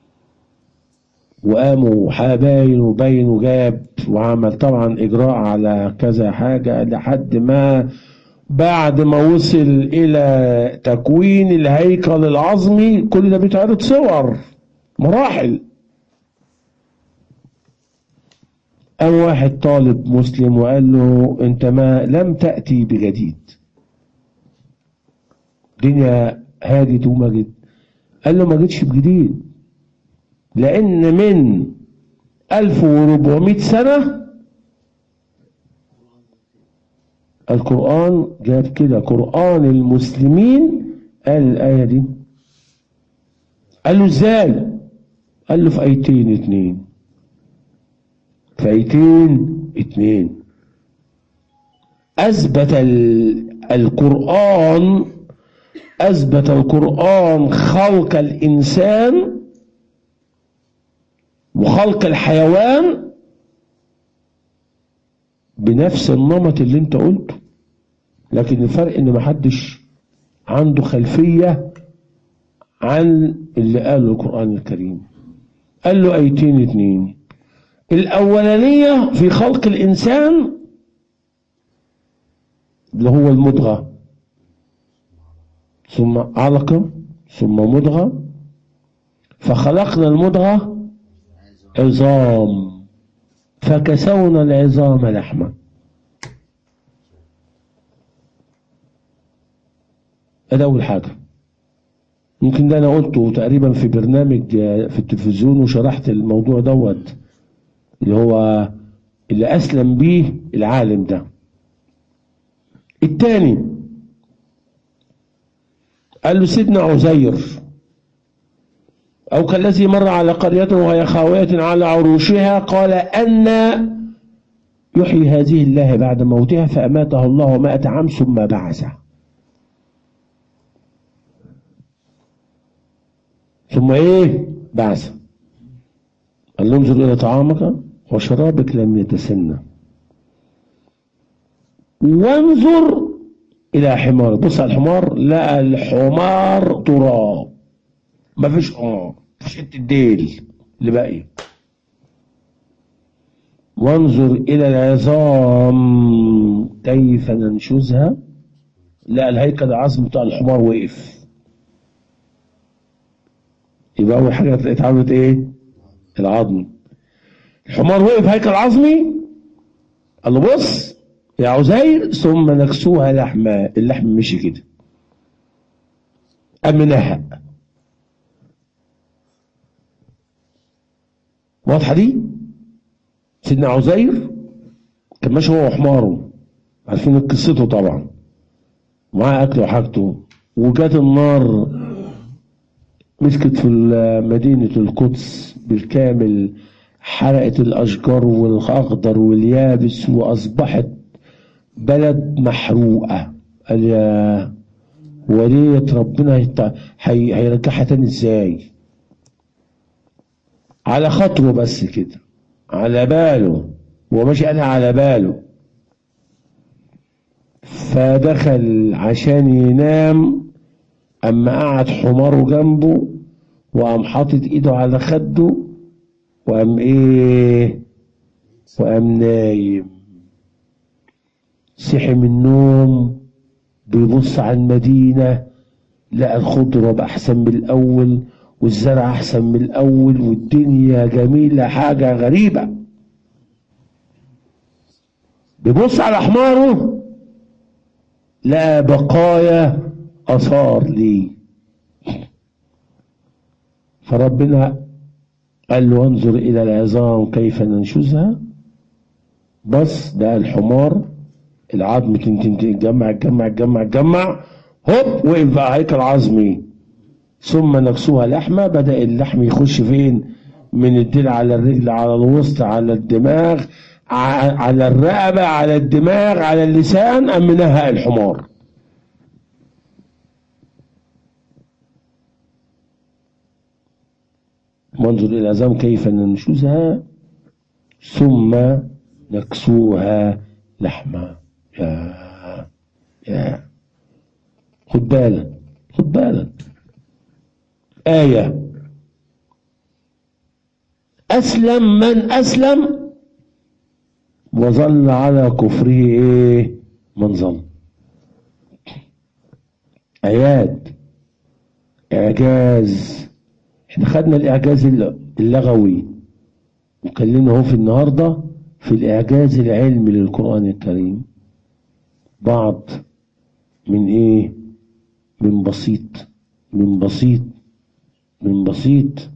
وقاموا حاباين وبين وجاب وعمل طبعا إجراء على كذا حاجة لحد ما بعد ما وصل إلى تكوين الهيكل العظمي كل ده بيتعرض صور مراحل قام واحد طالب مسلم وقال له انت ما لم تأتي بجديد الدنيا هادت وما جد قال له ما جيتش بجديد لأن من 1400 سنة القرآن جاب كده قرآن المسلمين قال الآية دي قال له ازاي قال له في ايتين اتنين في ايتين اتنين اثبت ال- القرآن اثبت القرآن خلق الانسان وخلق الحيوان بنفس النمط اللي انت قلته لكن الفرق ان محدش عنده خلفية عن اللي قاله القرآن الكريم قال له ايتين اتنين الاولانية في خلق الانسان اللي هو المضغة ثم علقة ثم مضغة فخلقنا المضغة عظام فكسونا العظام لحما ده أول حاجة يمكن ده أنا قلته تقريبا في برنامج آه، في التلفزيون وشرحت الموضوع دوت اللي هو اللي أسلم بيه العالم ده الثاني قال له سيدنا عزير أو كالذي مر على قرية وهي خاوية على عروشها قال أن يحيي هذه الله بعد موتها فأماته الله مائة عام ثم بعثه ثم إيه بعثه قال له انظر إلى طعامك وشرابك لم يتسنى وانظر إلى حمار بص على الحمار لقى الحمار تراب ما فيش اه فيش حته الديل اللي باقي وانظر الى العظام كيف ننشزها لا الهيكل العظمي بتاع الحمار وقف يبقى اول حاجه تلاقي اتعملت ايه العظم الحمار وقف هيكل عظمي قال له بص يا عزير ثم نكسوها لحمة اللحم مشي كده قام نهق واضحة دي سيدنا عزير كان ماشي هو وحماره عارفين قصته طبعا معاه أكله وحاجته وجات النار مسكت في مدينة القدس بالكامل حرقت الأشجار والأخضر واليابس وأصبحت بلد محروقة قال يا ولية ربنا هيت- هي- هيرجعها تاني ازاي على خطوه بس كده على باله هو ماشي قالها على باله فدخل عشان ينام اما قعد حماره جنبه وقام حاطط ايده على خده وقام ايه وقام نايم صحي من النوم بيبص على المدينة لقى الخضرة بقى أحسن من الأول والزرع أحسن من الأول والدنيا جميلة حاجة غريبة بيبص على حماره لقى بقايا آثار ليه فربنا قال له انظر إلى العظام كيف ننشزها بص ده الحمار العظم تنتن تتجمع تجمع تجمع تجمع هوب وقف بقى هيكل عظمي ثم نكسوها لحمة بدأ اللحم يخش فين من الديل على الرجل على الوسط على الدماغ ع- على الرقبة على الدماغ على اللسان أم نهق الحمار وانظر إلى العظام كيف ننشزها ثم نكسوها لحما يا يا خد بالك خد بالك آية أسلم من أسلم وظل على كفره إيه من ظل آيات إعجاز احنا خدنا الإعجاز اللغوي وكلمنا اهو في النهارده في الإعجاز العلمي للقرآن الكريم بعض من إيه من بسيط من بسيط من بسيط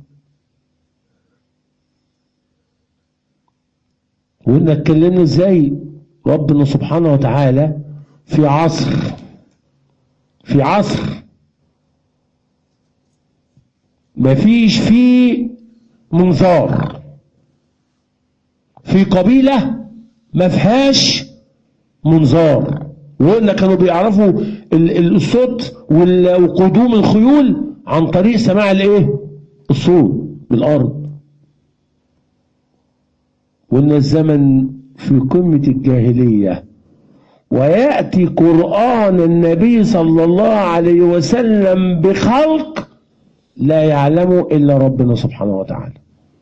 وقلنا اتكلمنا ازاي ربنا سبحانه وتعالى في عصر في عصر مفيش فيه منظار في قبيلة ما فيهاش منظار وقلنا كانوا بيعرفوا ال- ال- الصوت وال- وقدوم الخيول عن طريق سماع الايه الصوت من الارض قلنا الزمن في قمة الجاهلية ويأتي قرآن النبي صلى الله عليه وسلم بخلق لا يعلمه إلا ربنا سبحانه وتعالى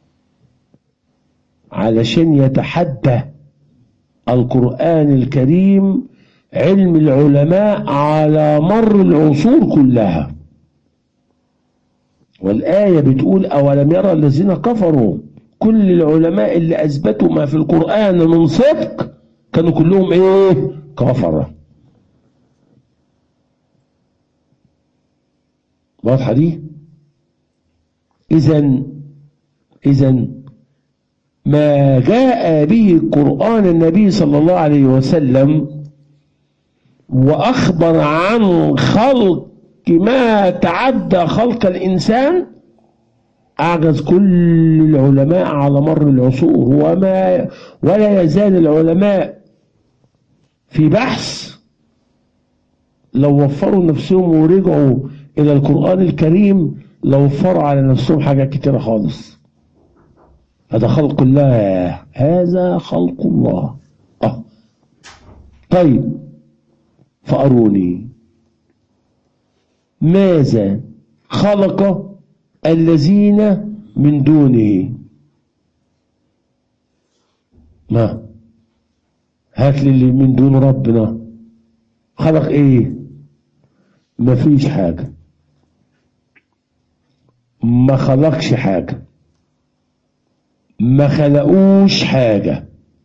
علشان يتحدى القرآن الكريم علم العلماء على مر العصور كلها والآية بتقول أولم يرى الذين كفروا كل العلماء اللي أثبتوا ما في القرآن من صدق كانوا كلهم إيه كفرة واضحة دي إذا إذا ما جاء به قرآن النبي صلى الله عليه وسلم وأخبر عن خلق ما تعدى خلق الإنسان أعجز كل العلماء على مر العصور وما ولا يزال العلماء في بحث لو وفروا نفسهم ورجعوا إلى القرآن الكريم لوفروا على نفسهم حاجات كتيرة خالص هذا خلق الله هذا خلق الله آه. طيب فأروني ماذا خلق الذين من دونه ما هات لي اللي من دون ربنا خلق ايه مفيش حاجة ما خلقش حاجة ما خلقوش حاجة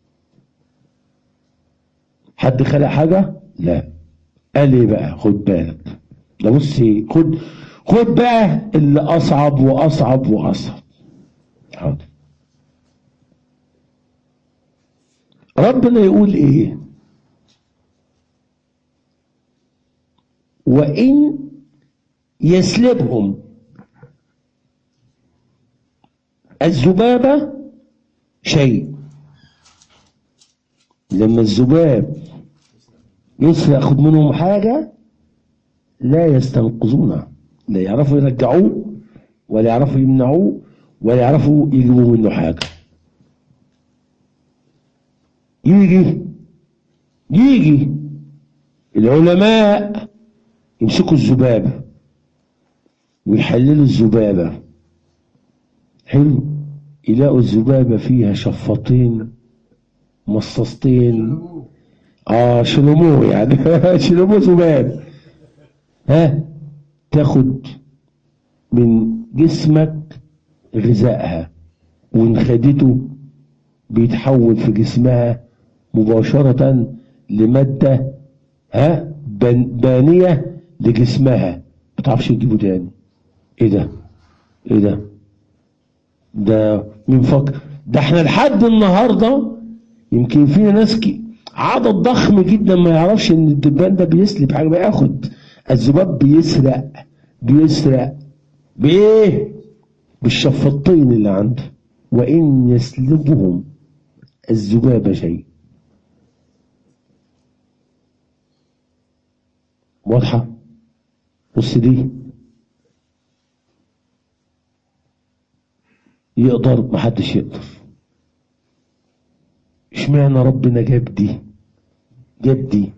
حد خلق حاجة لا قال ايه بقى خد بالك ده بصي خد خد بقى اللي اصعب واصعب واصعب حاضر ربنا يقول ايه وان يسلبهم الذبابة شيء لما الذباب يسرق ياخد منهم حاجة لا يستنقذونه لا يعرفوا يرجعوه ولا يعرفوا يمنعوه ولا يعرفوا يجيبوا منه حاجة يجي يجي العلماء يمسكوا الذبابة ويحللوا الذبابة حلو يلاقوا الذبابة فيها شفاطين مصاصتين اه شلموه يعني شلموه ذباب ها تاخد من جسمك غذائها وان خدته بيتحول في جسمها مباشرة لمادة ها بان- بانية لجسمها ما تعرفش تجيبه تاني ايه ده ايه ده ده مين فكر ده احنا لحد النهارده يمكن فينا ناس كي عدد ضخم جدا ما يعرفش ان الدبان ده بيسلب حاجه بياخد الذباب بيسرق بيسرق بايه بالشفاطين اللي عنده وان يسلبهم الذباب شيء واضحه بص دي يقدر محدش يقدر اشمعنى ربنا جاب دي جاب دي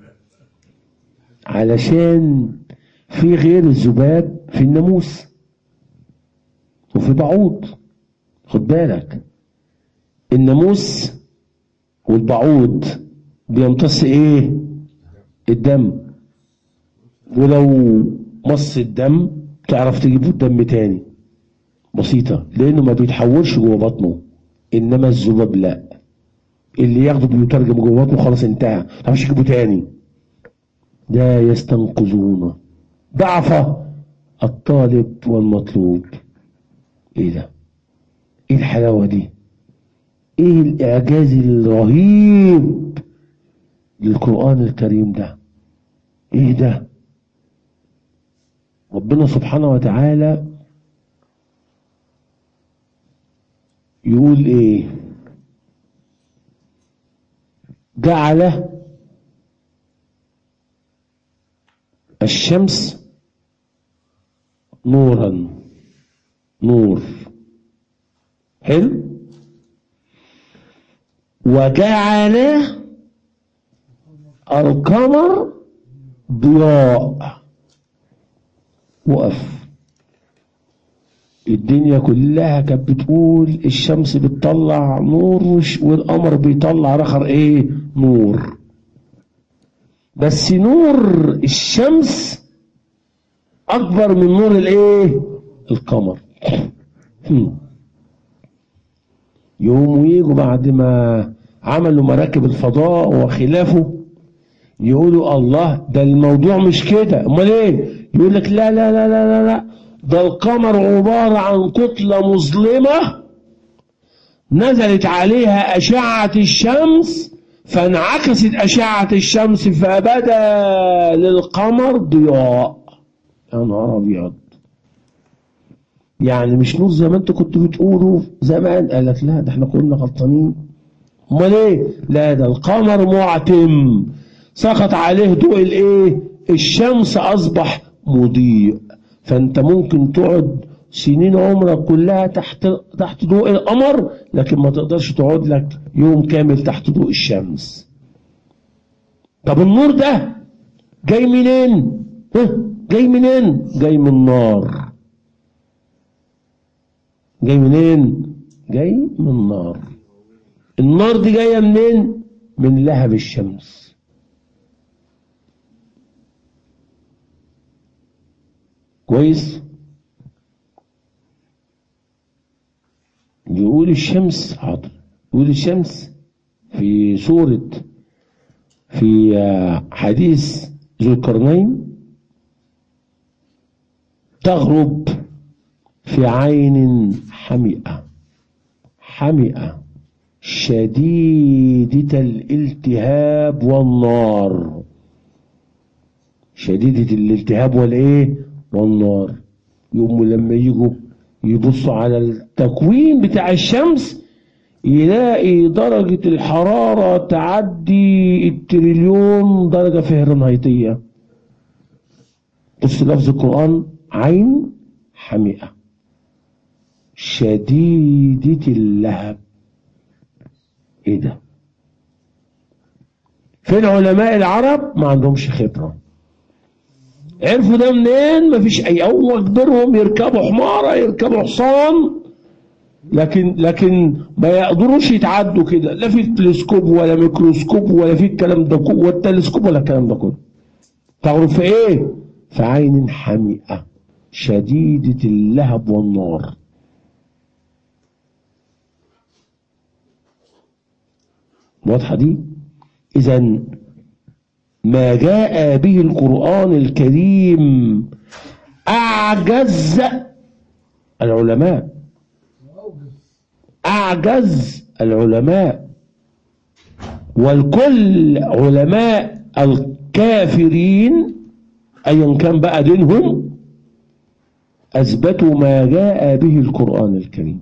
علشان في غير الذباب في الناموس وفي بعوض خد بالك الناموس والبعوض بيمتص ايه الدم ولو مص الدم تعرف تجيبه الدم تاني بسيطة لأنه ما بيتحولش جوه بطنه إنما الذباب لا اللي ياخده بيترجم جوه بطنه خلاص انتهى ما تعرفش تجيبه تاني لا يستنقذون ضعف الطالب والمطلوب ايه ده ايه الحلاوة دي ايه الاعجاز الرهيب للقرآن الكريم ده ايه ده ربنا سبحانه وتعالى يقول ايه جعل الشمس نورا نور حلو وجعل القمر ضياء وقف الدنيا كلها كانت بتقول الشمس بتطلع نور وش- والقمر بيطلع رخر ايه نور بس نور الشمس اكبر من نور الايه القمر هم. يقوموا يجوا بعد ما عملوا مراكب الفضاء وخلافه يقولوا الله ده الموضوع مش كده امال ايه يقول لك لا لا لا لا لا لا ده القمر عبارة عن كتلة مظلمة نزلت عليها أشعة الشمس فانعكست أشعة الشمس فبدا للقمر ضياء يا نهار أبيض يعني مش نور زي ما انتوا كنتوا بتقولوا زمان قال لك لا ده احنا كنا غلطانين امال ايه لا ده القمر معتم سقط عليه ضوء الايه الشمس اصبح مضيء فانت ممكن تقعد سنين عمرك كلها تحت تحت ضوء القمر لكن ما تقدرش تقعد لك يوم كامل تحت ضوء الشمس طب النور ده جاي منين ها؟ جاي منين جاي من النار جاي منين جاي من النار النار دي جايه منين من لهب الشمس كويس يقول الشمس حاضر يقول الشمس في سورة في آه، حديث ذو القرنين تغرب في عين حمئة حمئة شديدة الالتهاب والنار شديدة الالتهاب والايه والنار يقوموا لما يجوا يبصوا على التكوين بتاع الشمس يلاقي درجة الحرارة تعدي التريليون درجة فهرنهايتية بص لفظ القرآن عين حمئة شديدة اللهب ايه ده فين علماء العرب ما عندهمش خبرة عرفوا ده منين مفيش اي اول كبرهم يركبوا حمارة يركبوا حصان لكن لكن ما يقدروش يتعدوا كده لا في تلسكوب ولا ميكروسكوب ولا في الكلام ده كله ولا التلسكوب ولا الكلام ده كله تعرف في ايه في عين حمئة شديدة اللهب والنار واضحة دي إذا ما جاء به القرآن الكريم أعجز العلماء أعجز العلماء والكل علماء الكافرين أيا كان بقى دينهم أثبتوا ما جاء به القرآن الكريم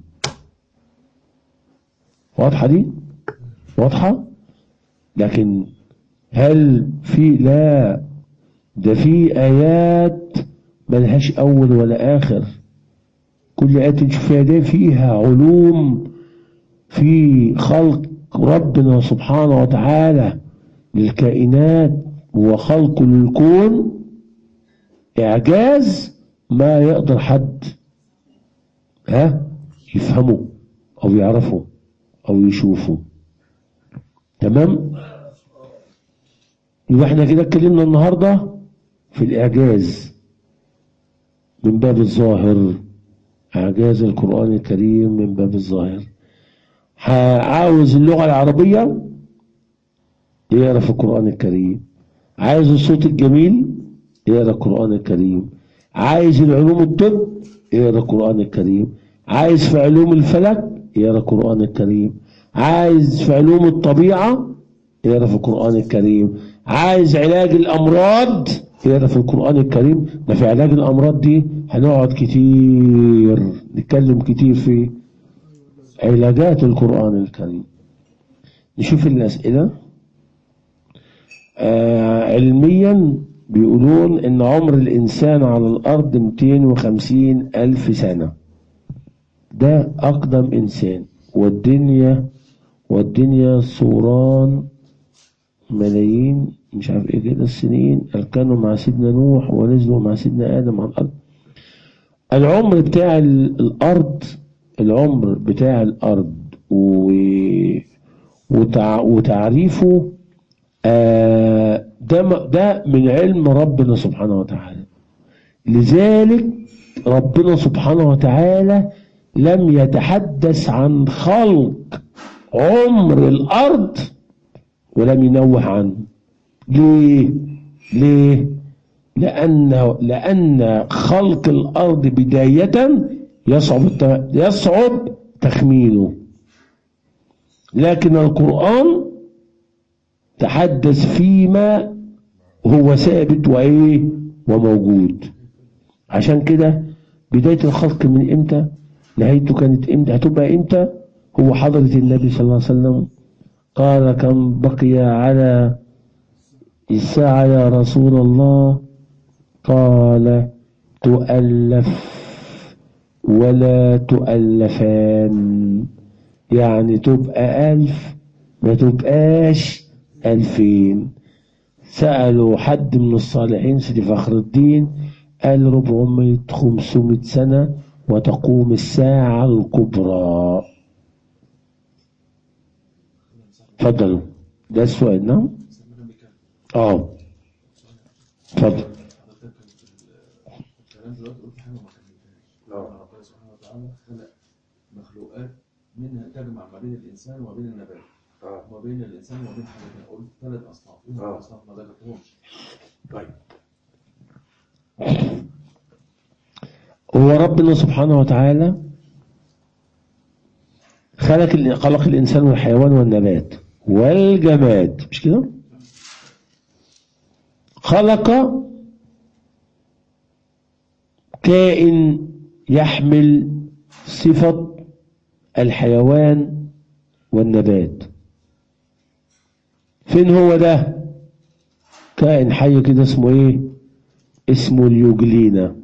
واضحة دي واضحة لكن هل في لا ده في آيات ملهاش أول ولا آخر كل آيات نشوف فيها ده فيها علوم في خلق ربنا سبحانه وتعالى للكائنات وخلقه للكون إعجاز ما يقدر حد ها يفهمه أو يعرفه أو يشوفه تمام يبقى احنا كده اتكلمنا النهارده في الإعجاز من باب الظاهر إعجاز القرآن الكريم من باب الظاهر عاوز اللغة العربية يقرأ في القرآن الكريم عايز الصوت الجميل يقرأ القرآن الكريم عايز العلوم الطب يقرأ القرآن الكريم عايز في علوم الفلك يقرأ القرآن الكريم عايز في علوم الطبيعة يقرأ في القرآن الكريم عايز علاج الأمراض يقرأ في القرآن الكريم ده في علاج الأمراض دي هنقعد كتير نتكلم كتير فيه علاجات القرآن الكريم نشوف الأسئلة آه علميا بيقولون إن عمر الإنسان على الأرض 250 ألف سنة ده أقدم إنسان والدنيا والدنيا صوران ملايين مش عارف ايه كده السنين كانوا مع سيدنا نوح ونزلوا مع سيدنا آدم على الأرض العمر بتاع ال- الأرض العمر بتاع الأرض و... وتع... وتعريفه آه ده م- ده من علم ربنا سبحانه وتعالى لذلك ربنا سبحانه وتعالى لم يتحدث عن خلق عمر الأرض ولم ينوه عنه ليه؟ ليه؟ لأن لأن خلق الأرض بداية يصعب الت- يصعب تخمينه لكن القرآن تحدث فيما هو ثابت وإيه وموجود عشان كده بداية الخلق من إمتى نهايته كانت إمتى هتبقى إمتى هو حضرة النبي صلى الله عليه وسلم قال كم بقي على الساعة يا رسول الله قال تؤلف ولا تؤلفان يعني تبقى ألف ما تبقاش ألفين سألوا حد من الصالحين سيدي فخر الدين قال 400 500 سنة وتقوم الساعة الكبرى اتفضلوا ده السؤال نعم اه اتفضل الكلام دلوقتي قلت حاجه ما كملتهاش ربنا سبحانه وتعالى خلق مخلوقات منها تجمع ما بين الانسان وما بين النبات وما بين الانسان وما بين حاجه تانية قلت ثلاث اصناف ايه هم آه. الاصناف ما ذكرتهمش طيب هو ربنا سبحانه وتعالى خلق ال- خلق الإنسان والحيوان والنبات والجماد مش كده خلق كائن يحمل صفة الحيوان والنبات فين هو ده كائن حي كده اسمه ايه اسمه اليوجلينا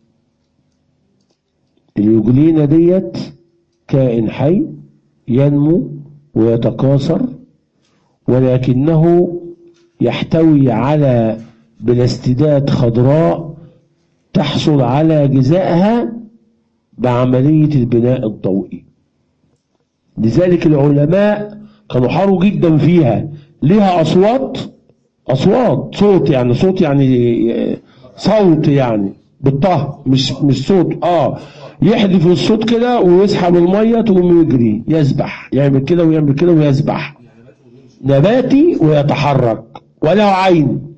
اليوجلينا ديت كائن حي ينمو ويتكاثر ولكنه يحتوي على بلاستيدات خضراء تحصل على غذائها بعملية البناء الضوئي لذلك العلماء كانوا حاروا جدا فيها ليها أصوات أصوات صوت يعني صوت يعني صوت يعني بالطه مش مش صوت اه يحذف الصوت كده ويسحب الميه تقوم يجري يسبح يعمل كده ويعمل كده ويسبح نباتي ويتحرك وله عين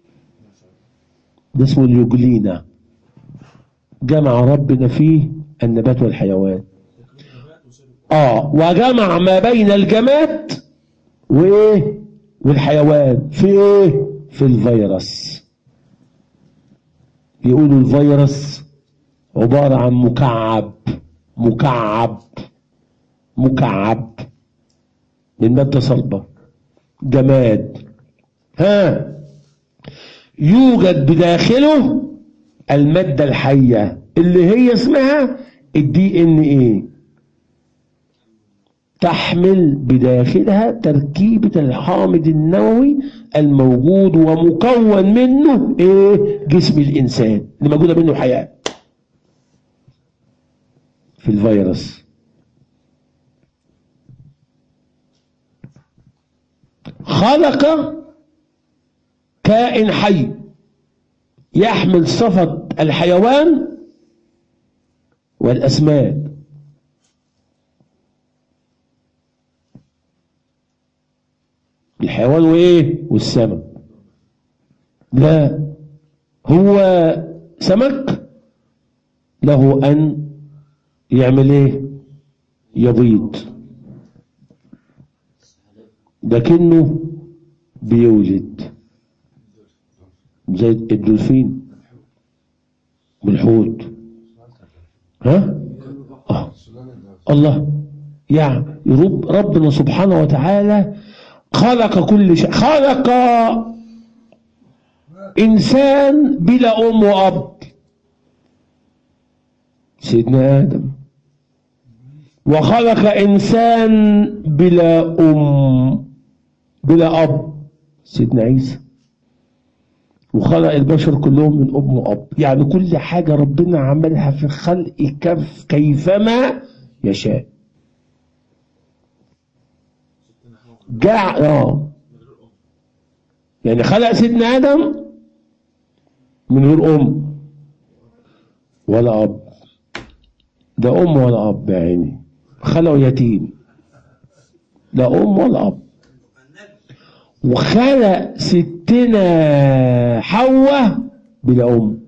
ده اسمه اليوجلينا جمع ربنا فيه النبات والحيوان اه وجمع ما بين الجماد وايه والحيوان في ايه في الفيروس يقولوا الفيروس عبارة عن مكعب مكعب مكعب من مادة صلبة جماد ها يوجد بداخله المادة الحية اللي هي اسمها الدي ان ايه تحمل بداخلها تركيبة الحامض النووي الموجود ومكون منه ايه جسم الانسان اللي موجودة منه حياة في الفيروس خلق كائن حي يحمل صفة الحيوان والأسماك الحيوان وايه والسمك لا هو سمك له ان يعمل ايه يبيض لكنه بيولد زي الدولفين والحوت ها آه. الله يعني رب ربنا سبحانه وتعالى خلق كل شيء خلق إنسان بلا أم وأب سيدنا آدم وخلق إنسان بلا أم بلا أب سيدنا عيسى وخلق البشر كلهم من أم وأب يعني كل حاجة ربنا عملها في الخلق كيف كيفما يشاء جع اه يعني خلق سيدنا آدم من غير أم ولا أب ده أم ولا أب يا عيني خلقه يتيم لا أم ولا أب وخلق ستنا حواء بلا أم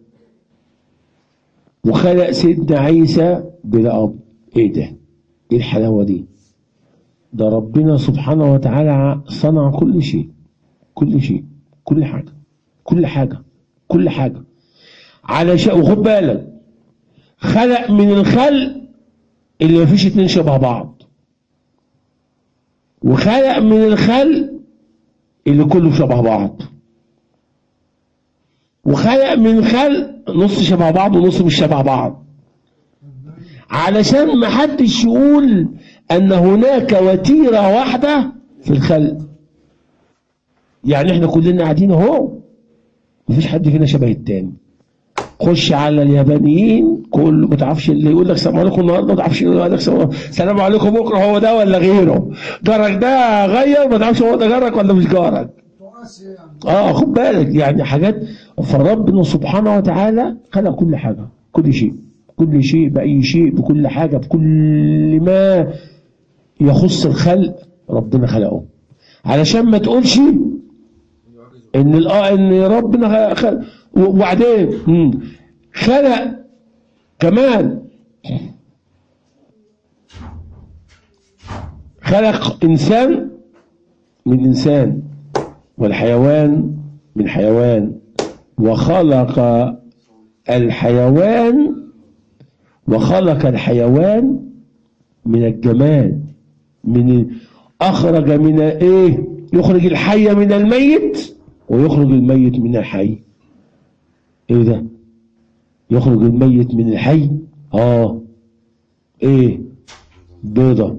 وخلق سيدنا عيسى بلا أب إيه ده؟ إيه الحلاوة دي؟ ده ربنا سبحانه وتعالى صنع كل شيء كل شيء كل حاجة كل حاجة كل حاجة على شيء وخد بالك خلق من الخلق اللي مفيش اتنين شبه بعض وخلق من الخلق اللي كله شبه بعض وخلق من خلق نص شبه بعض ونص مش شبه بعض علشان ما حدش يقول ان هناك وتيرة واحدة في الخلق يعني احنا كلنا قاعدين اهو مفيش حد فينا شبه التاني خش على اليابانيين كله ما تعرفش اللي يقول لك السلام عليكم النهارده ما تعرفش اللي يقول لك السلام عليكم بكره هو ده ولا غيره جارك ده غير ما تعرفش هو ده جارك ولا مش جارك اه خد بالك يعني حاجات فربنا سبحانه وتعالى خلق كل حاجه كل شيء كل شيء بأي شيء بكل حاجة بكل ما يخص الخلق ربنا خلقه علشان ما تقولش ان الاه ان ربنا خلق وبعدين مم. خلق كمان خلق انسان من انسان والحيوان من حيوان وخلق الحيوان وخلق الحيوان من الجماد من أخرج من إيه يخرج الحي من الميت ويخرج الميت من الحي إيه ده يخرج الميت من الحي آه إيه بيضة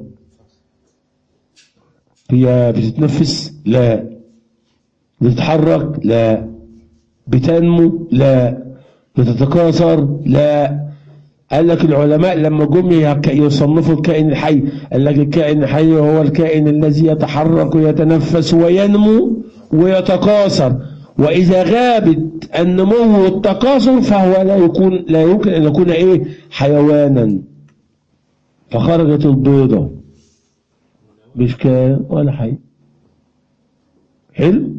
هي بتتنفس لا بتتحرك لا بتنمو لا بتتكاثر لا قال لك العلماء لما جم يصنفوا الكائن الحي قال لك الكائن الحي هو الكائن الذي يتحرك ويتنفس وينمو ويتكاثر وإذا غابت النمو والتكاثر فهو لا يكون لا يمكن أن يكون إيه حيوانا فخرجت البيضة مش كائن ولا حي حلو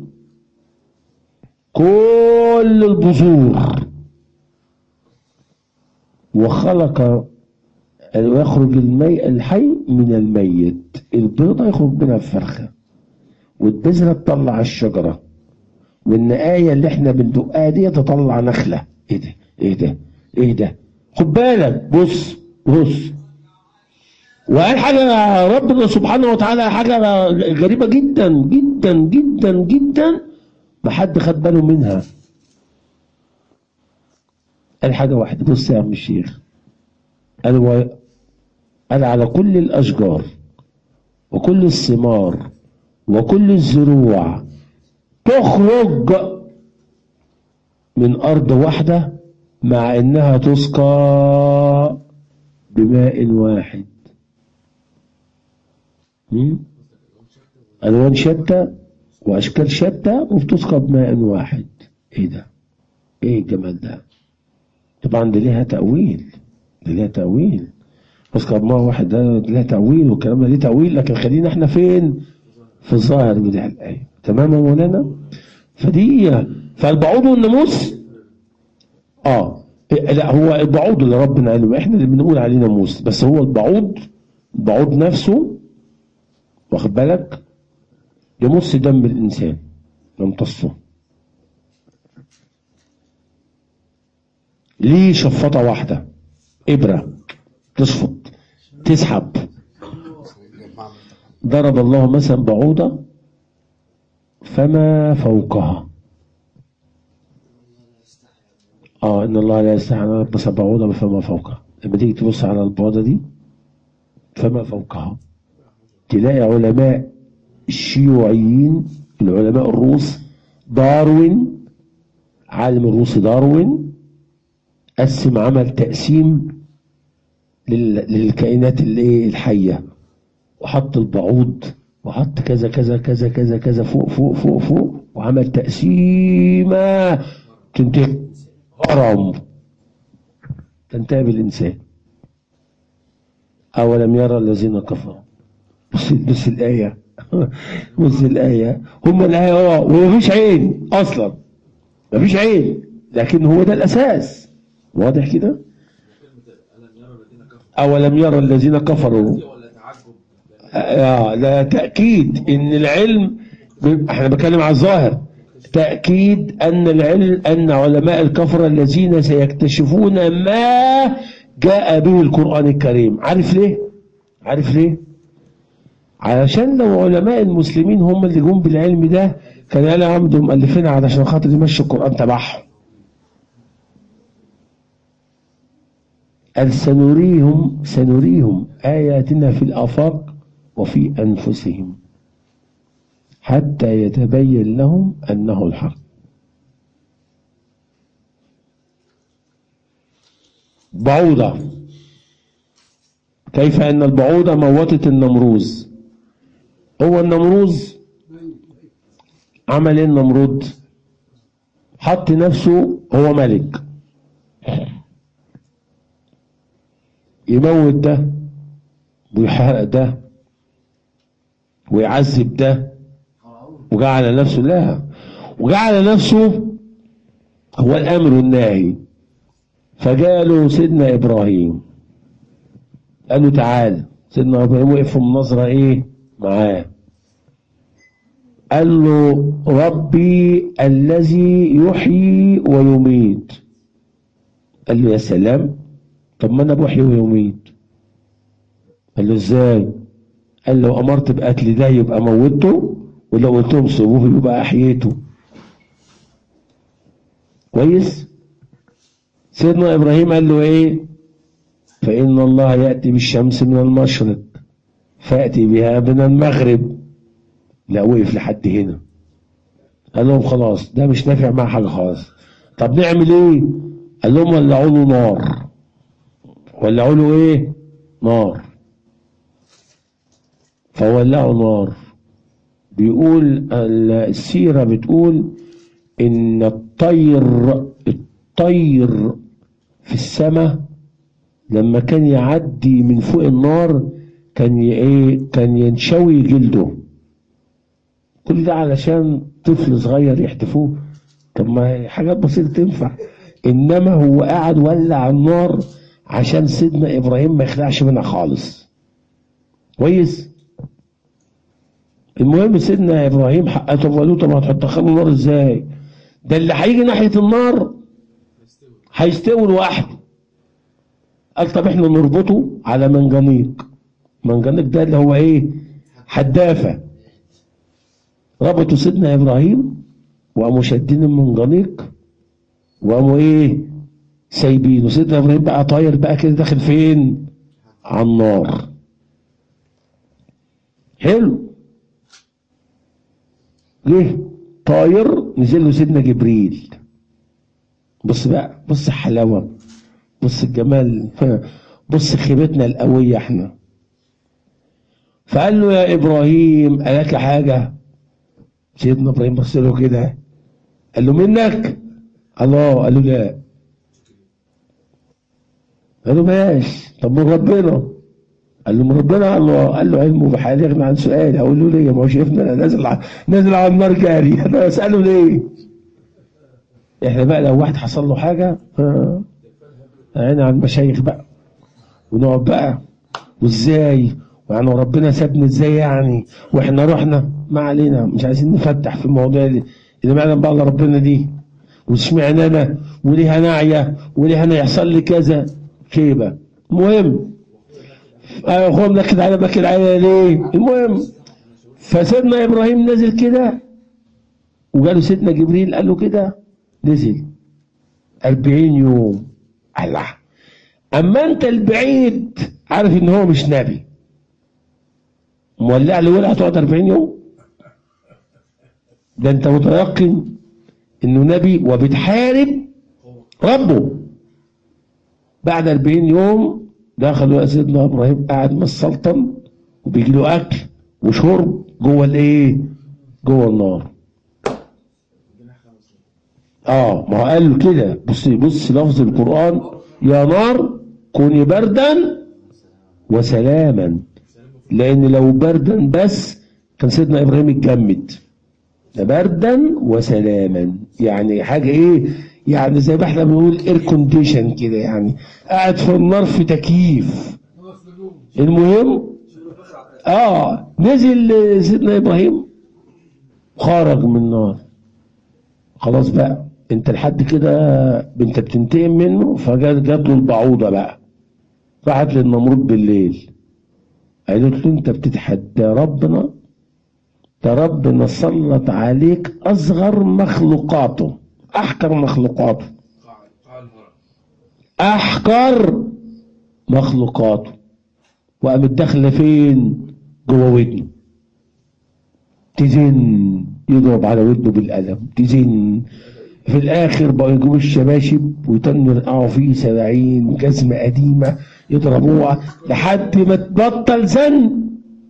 كل البذور وخلق ويخرج المي الحي من الميت البيضة يخرج منها الفرخة والبذرة تطلع الشجرة والنقاية اللي احنا بندقها دي تطلع نخلة ايه ده ايه ده ايه ده خد بالك بص بص وقال حاجة ربنا سبحانه وتعالى حاجة غريبة جدا جدا جدا جدا ما حد خد باله منها قال حاجة واحدة بص يا عم الشيخ قال و... قال على كل الأشجار وكل الثمار وكل الزروع تخرج من أرض واحدة مع إنها تسقى بماء واحد م? ألوان شتى وأشكال شتى وبتسقى بماء واحد إيه ده؟ إيه الجمال ده؟ طبعا دي ليها تأويل دي ليها تأويل بس ما واحد ده ليها تأويل والكلام ده ليه تأويل لكن خلينا احنا فين في الظاهر بتاع الآية تمام يا مولانا فدي فالبعوض والناموس اه لا هو البعوض اللي ربنا قاله احنا اللي بنقول عليه ناموس بس هو البعوض البعوض نفسه واخد بالك يمص دم الإنسان يمتصه ليه شفطة واحدة إبرة تصفط تسحب ضرب الله مثلا بعوضة فما فوقها اه ان الله لا يستحي ان يلبس بعوضة فما فوقها لما تيجي تبص على البعوضة دي فما فوقها تلاقي علماء الشيوعيين العلماء الروس داروين عالم الروسي داروين قسم عمل تقسيم لل- للكائنات اللي الحية وحط البعوض وحط كذا كذا كذا كذا كذا فوق فوق فوق فوق وعمل تقسيمة تنتهي هرم تنتهي بالإنسان أولم يرى الذين كفروا بص بص الآية بص الآية هم الآية اه ومفيش عين أصلا مفيش عين لكن هو ده الأساس واضح كده أولم يرى الذين كفروا ولا تعجب آه لا تأكيد إن العلم احنا بنتكلم على الظاهر تأكيد أن العلم أن علماء الكفرة الذين سيكتشفون ما جاء به القرآن الكريم عارف ليه؟ عارف ليه؟ علشان لو علماء المسلمين هم اللي جم بالعلم ده كان قال عمدوا مؤلفين علشان خاطر يمشوا القرآن تبعهم قال سنريهم سنريهم آياتنا في الآفاق وفي أنفسهم حتى يتبين لهم أنه الحق بعوضة كيف أن البعوضة موتت النمروز هو النمروز عمل ايه النمرود حط نفسه هو ملك يموت ده ويحرق ده ويعذب ده وجعل نفسه لا وجعل نفسه هو الامر الناهي فجاله سيدنا ابراهيم قال له تعالى سيدنا ابراهيم وقف في مناظره ايه معاه قال له ربي الذي يحيي ويميت قال له يا سلام طب ما انا بحيي ويميت قال له ازاي قال له امرت بقتل ده يبقى موته ولو قلت لهم سيبوه يبقى احييته كويس سيدنا ابراهيم قال له ايه فان الله ياتي بالشمس من المشرق فاتي بها من المغرب لا وقف لحد هنا قال لهم خلاص ده مش نافع مع حاجه خالص طب نعمل ايه قال لهم ولعوا له نار ولعوا له ايه نار فولعوا نار بيقول السيرة بتقول إن الطير الطير في السماء لما كان يعدي من فوق النار كان ي- ايه كان ينشوي جلده كل ده علشان طفل صغير يحتفوه طب ما هي حاجات بسيطة تنفع إنما هو قاعد ولع النار عشان سيدنا إبراهيم ما يخلعش منها خالص كويس المهم سيدنا ابراهيم حق طب قالوا طب هتدخلوا النار ازاي ده اللي هيجي ناحيه النار هيستوي لوحده قال طب احنا نربطه على منجنيق منجنيق ده اللي هو ايه حدافه ربطوا سيدنا ابراهيم وقاموا شادين المنجنيق وقاموا ايه سايبينه سيدنا ابراهيم بقى طاير بقى كده داخل فين على النار حلو جه طاير نزل له سيدنا جبريل بص بقى بص الحلاوه بص الجمال بص خيبتنا القويه احنا فقال له يا ابراهيم قالك حاجه سيدنا ابراهيم بص له كده قال له منك الله قال له لا قال له ماشي طب من ربنا قال له من ربنا الله قال له علمه بحال يغني عن سؤالي اقول له ليه ما هو شايفنا انا نازل ع- نازل على النار جاري انا اساله ليه احنا بقى لو واحد حصل له حاجه ها، عيني على المشايخ بقى ونقعد بقى وازاي يعني ربنا سابني ازاي يعني واحنا رحنا ما علينا مش عايزين نفتح في المواضيع دي اللي معنا بقى على ربنا دي واشمعنى انا وليه انا اعيا وليه انا يحصل لي كذا كيبه المهم ايوه خد نكد على بكر على ليه المهم فسيدنا ابراهيم نزل كده وقالوا سيدنا جبريل قال له كده نزل أربعين يوم الله أما أنت البعيد عارف إن هو مش نبي مولع له ولا هتقعد 40 يوم ده أنت متيقن إنه نبي وبتحارب ربه بعد 40 يوم دخلوا سيدنا إبراهيم قاعد مع السلطن وبيجي له أكل وشرب جوه الإيه؟ جوه النار اه ما هو قال له كده بص بص لفظ القرآن يا نار كوني بردا وسلاما لأن لو بردا بس كان سيدنا إبراهيم اتجمد ده بردا وسلاما يعني حاجة إيه يعني زي ما احنا بنقول اير كونديشن كده يعني قاعد في النار في تكييف المهم اه نزل سيدنا إبراهيم خرج من النار خلاص بقى انت لحد كده انت بتنتقم منه فجات جات له البعوضه بقى راحت للنمرود بالليل قالت له انت بتتحدى ربنا ده ربنا سلط عليك اصغر مخلوقاته احقر مخلوقاته احقر مخلوقاته وقامت داخله فين جوه ودنه تزن يضرب على ودنه بالقلم تزن في الاخر بقوا يجيبوا الشباشب ويتنوا يرقعوا فيه سبعين جزمه قديمه يضربوها لحد ما تبطل زن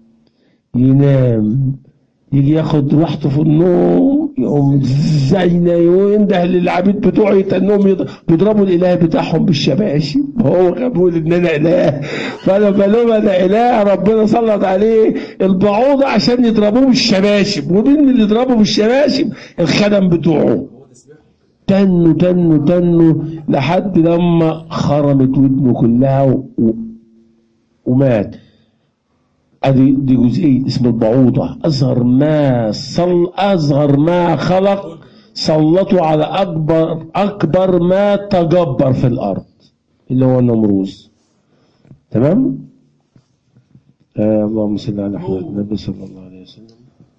ينام يجي ياخد راحته في النوم يقوم زينا وينده للعبيد بتوعه يتنهم يض- بيضربوا الاله بتاعهم بالشباشب هو كان بيقول ان انا اله فلما لهم انا اله ربنا سلط عليه البعوضه عشان يضربوه بالشباشب ومين اللي يضربه بالشباشب الخدم بتوعه تنوا تنوا تنوا لحد لما خرمت ودنه كلها و... و... ومات ادي دي جزئيه اسم البعوضه اصغر ما صل اصغر ما خلق سلطوا على اكبر اكبر ما تجبر في الارض اللي هو النمروز تمام آه اللهم صل على حضرة النبي صلى الله عليه وسلم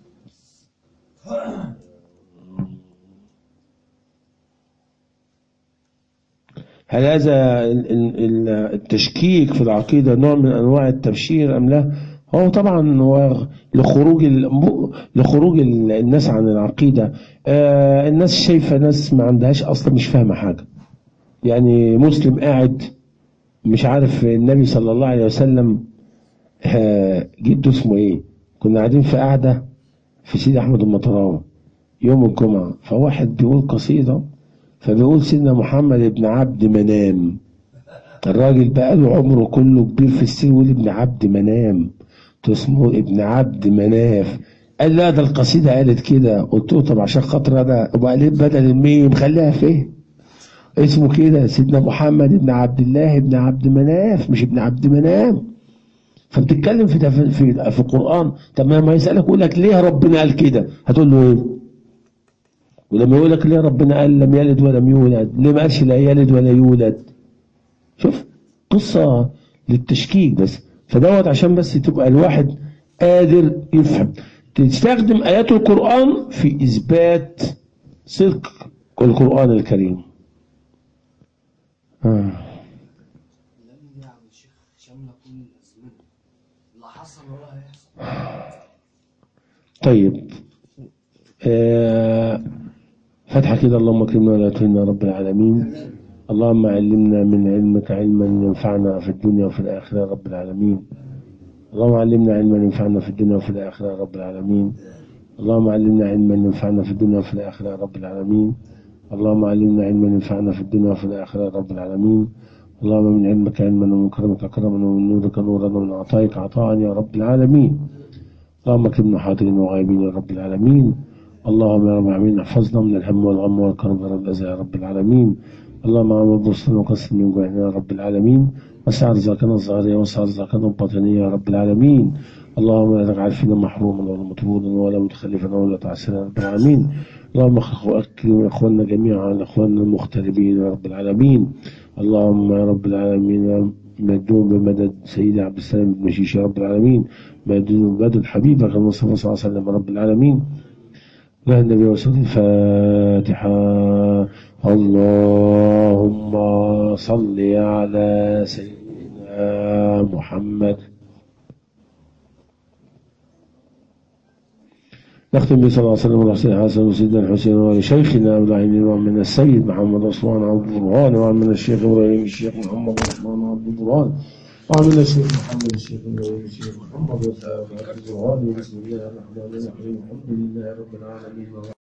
هل هذا ال- ال- ال- التشكيك في العقيدة نوع من أنواع التبشير أم لا؟ هو طبعا هو لخروج ال- لخروج ال- الناس عن العقيدة آه الناس شايفة ناس ما عندهاش أصلا مش فاهمة حاجة يعني مسلم قاعد مش عارف النبي صلى الله عليه وسلم آه، جده اسمه ايه كنا قاعدين في قعدة في سيدي أحمد المطراوي يوم الجمعة فواحد بيقول قصيدة فبيقول سيدنا محمد ابن عبد منام الراجل بقى له عمره كله كبير في السن يقول ابن عبد منام قلت له اسمه ابن عبد مناف قال لا ده القصيدة قالت كده قلت له طب عشان خاطر انا وبعدين بدل الميم خليها فين اسمه كده سيدنا محمد ابن عبد الله ابن عبد مناف مش ابن عبد منام فبتتكلم في في في, في القرآن طب ما يسألك يقول لك ليه ربنا قال كده هتقول له ايه ولما يقول لك ليه ربنا قال لم يلد ولم يولد ليه ما قالش لا يلد ولا يولد شوف قصة للتشكيك بس فدوت عشان بس تبقى الواحد قادر يفهم تستخدم آيات القرآن في إثبات صدق القرآن الكريم آه. لم يعني شيخ شاملة كل الأزمنة اللي حصل هو هيحصل طيب آه فتحة كده اللهم اكرمنا ولا تهنا يا رب العالمين اللهم علمنا من علمك علما ينفعنا في الدنيا وفي الآخرة يا رب العالمين اللهم علمنا علما ينفعنا في الدنيا وفي الآخرة يا رب العالمين اللهم علمنا علما ينفعنا في الدنيا وفي الآخرة يا رب العالمين اللهم علمنا علما ينفعنا في الدنيا وفي الآخرة يا رب العالمين اللهم من علمك علما ومن كرمك كرما ومن نورك نورا ومن عطائك عطاء يا رب العالمين اللهم اكرمنا حاضرين وغائبين يا رب العالمين اللهم يا رب العالمين احفظنا من الهم والغم والكرب يا رب الأذى يا رب العالمين اللهم عمد بصرنا وقسم من جوعنا يا رب العالمين وسع رزقنا الظاهرية وسع رزقنا الباطنية يا رب العالمين اللهم لا تجعل فينا محروما ولا مطرودا ولا متخلفا ولا تعسرا يا رب العالمين اللهم اكرم اخواننا جميعا اخواننا المغتربين يا رب العالمين اللهم يا رب العالمين مدهم بمدد سيدي عبد السلام بن مشيش يا رب العالمين مدهم بمدد حبيبك المصطفى صلى الله عليه وسلم رب العالمين لا النبي وسلم الفاتحة اللهم صل على سيدنا محمد نختم به صلى الله عليه وسلم على سيدنا حسن وسيدنا الحسين ولشيخنا والعين ومن السيد محمد عثمان عبد البرهان ومن الشيخ ابراهيم الشيخ محمد عثمان عبد البرهان ومن الشيخ محمد الشيخ ابراهيم الشيخ محمد عبد البرهان بسم الله الرحمن الرحيم الحمد لله رب العالمين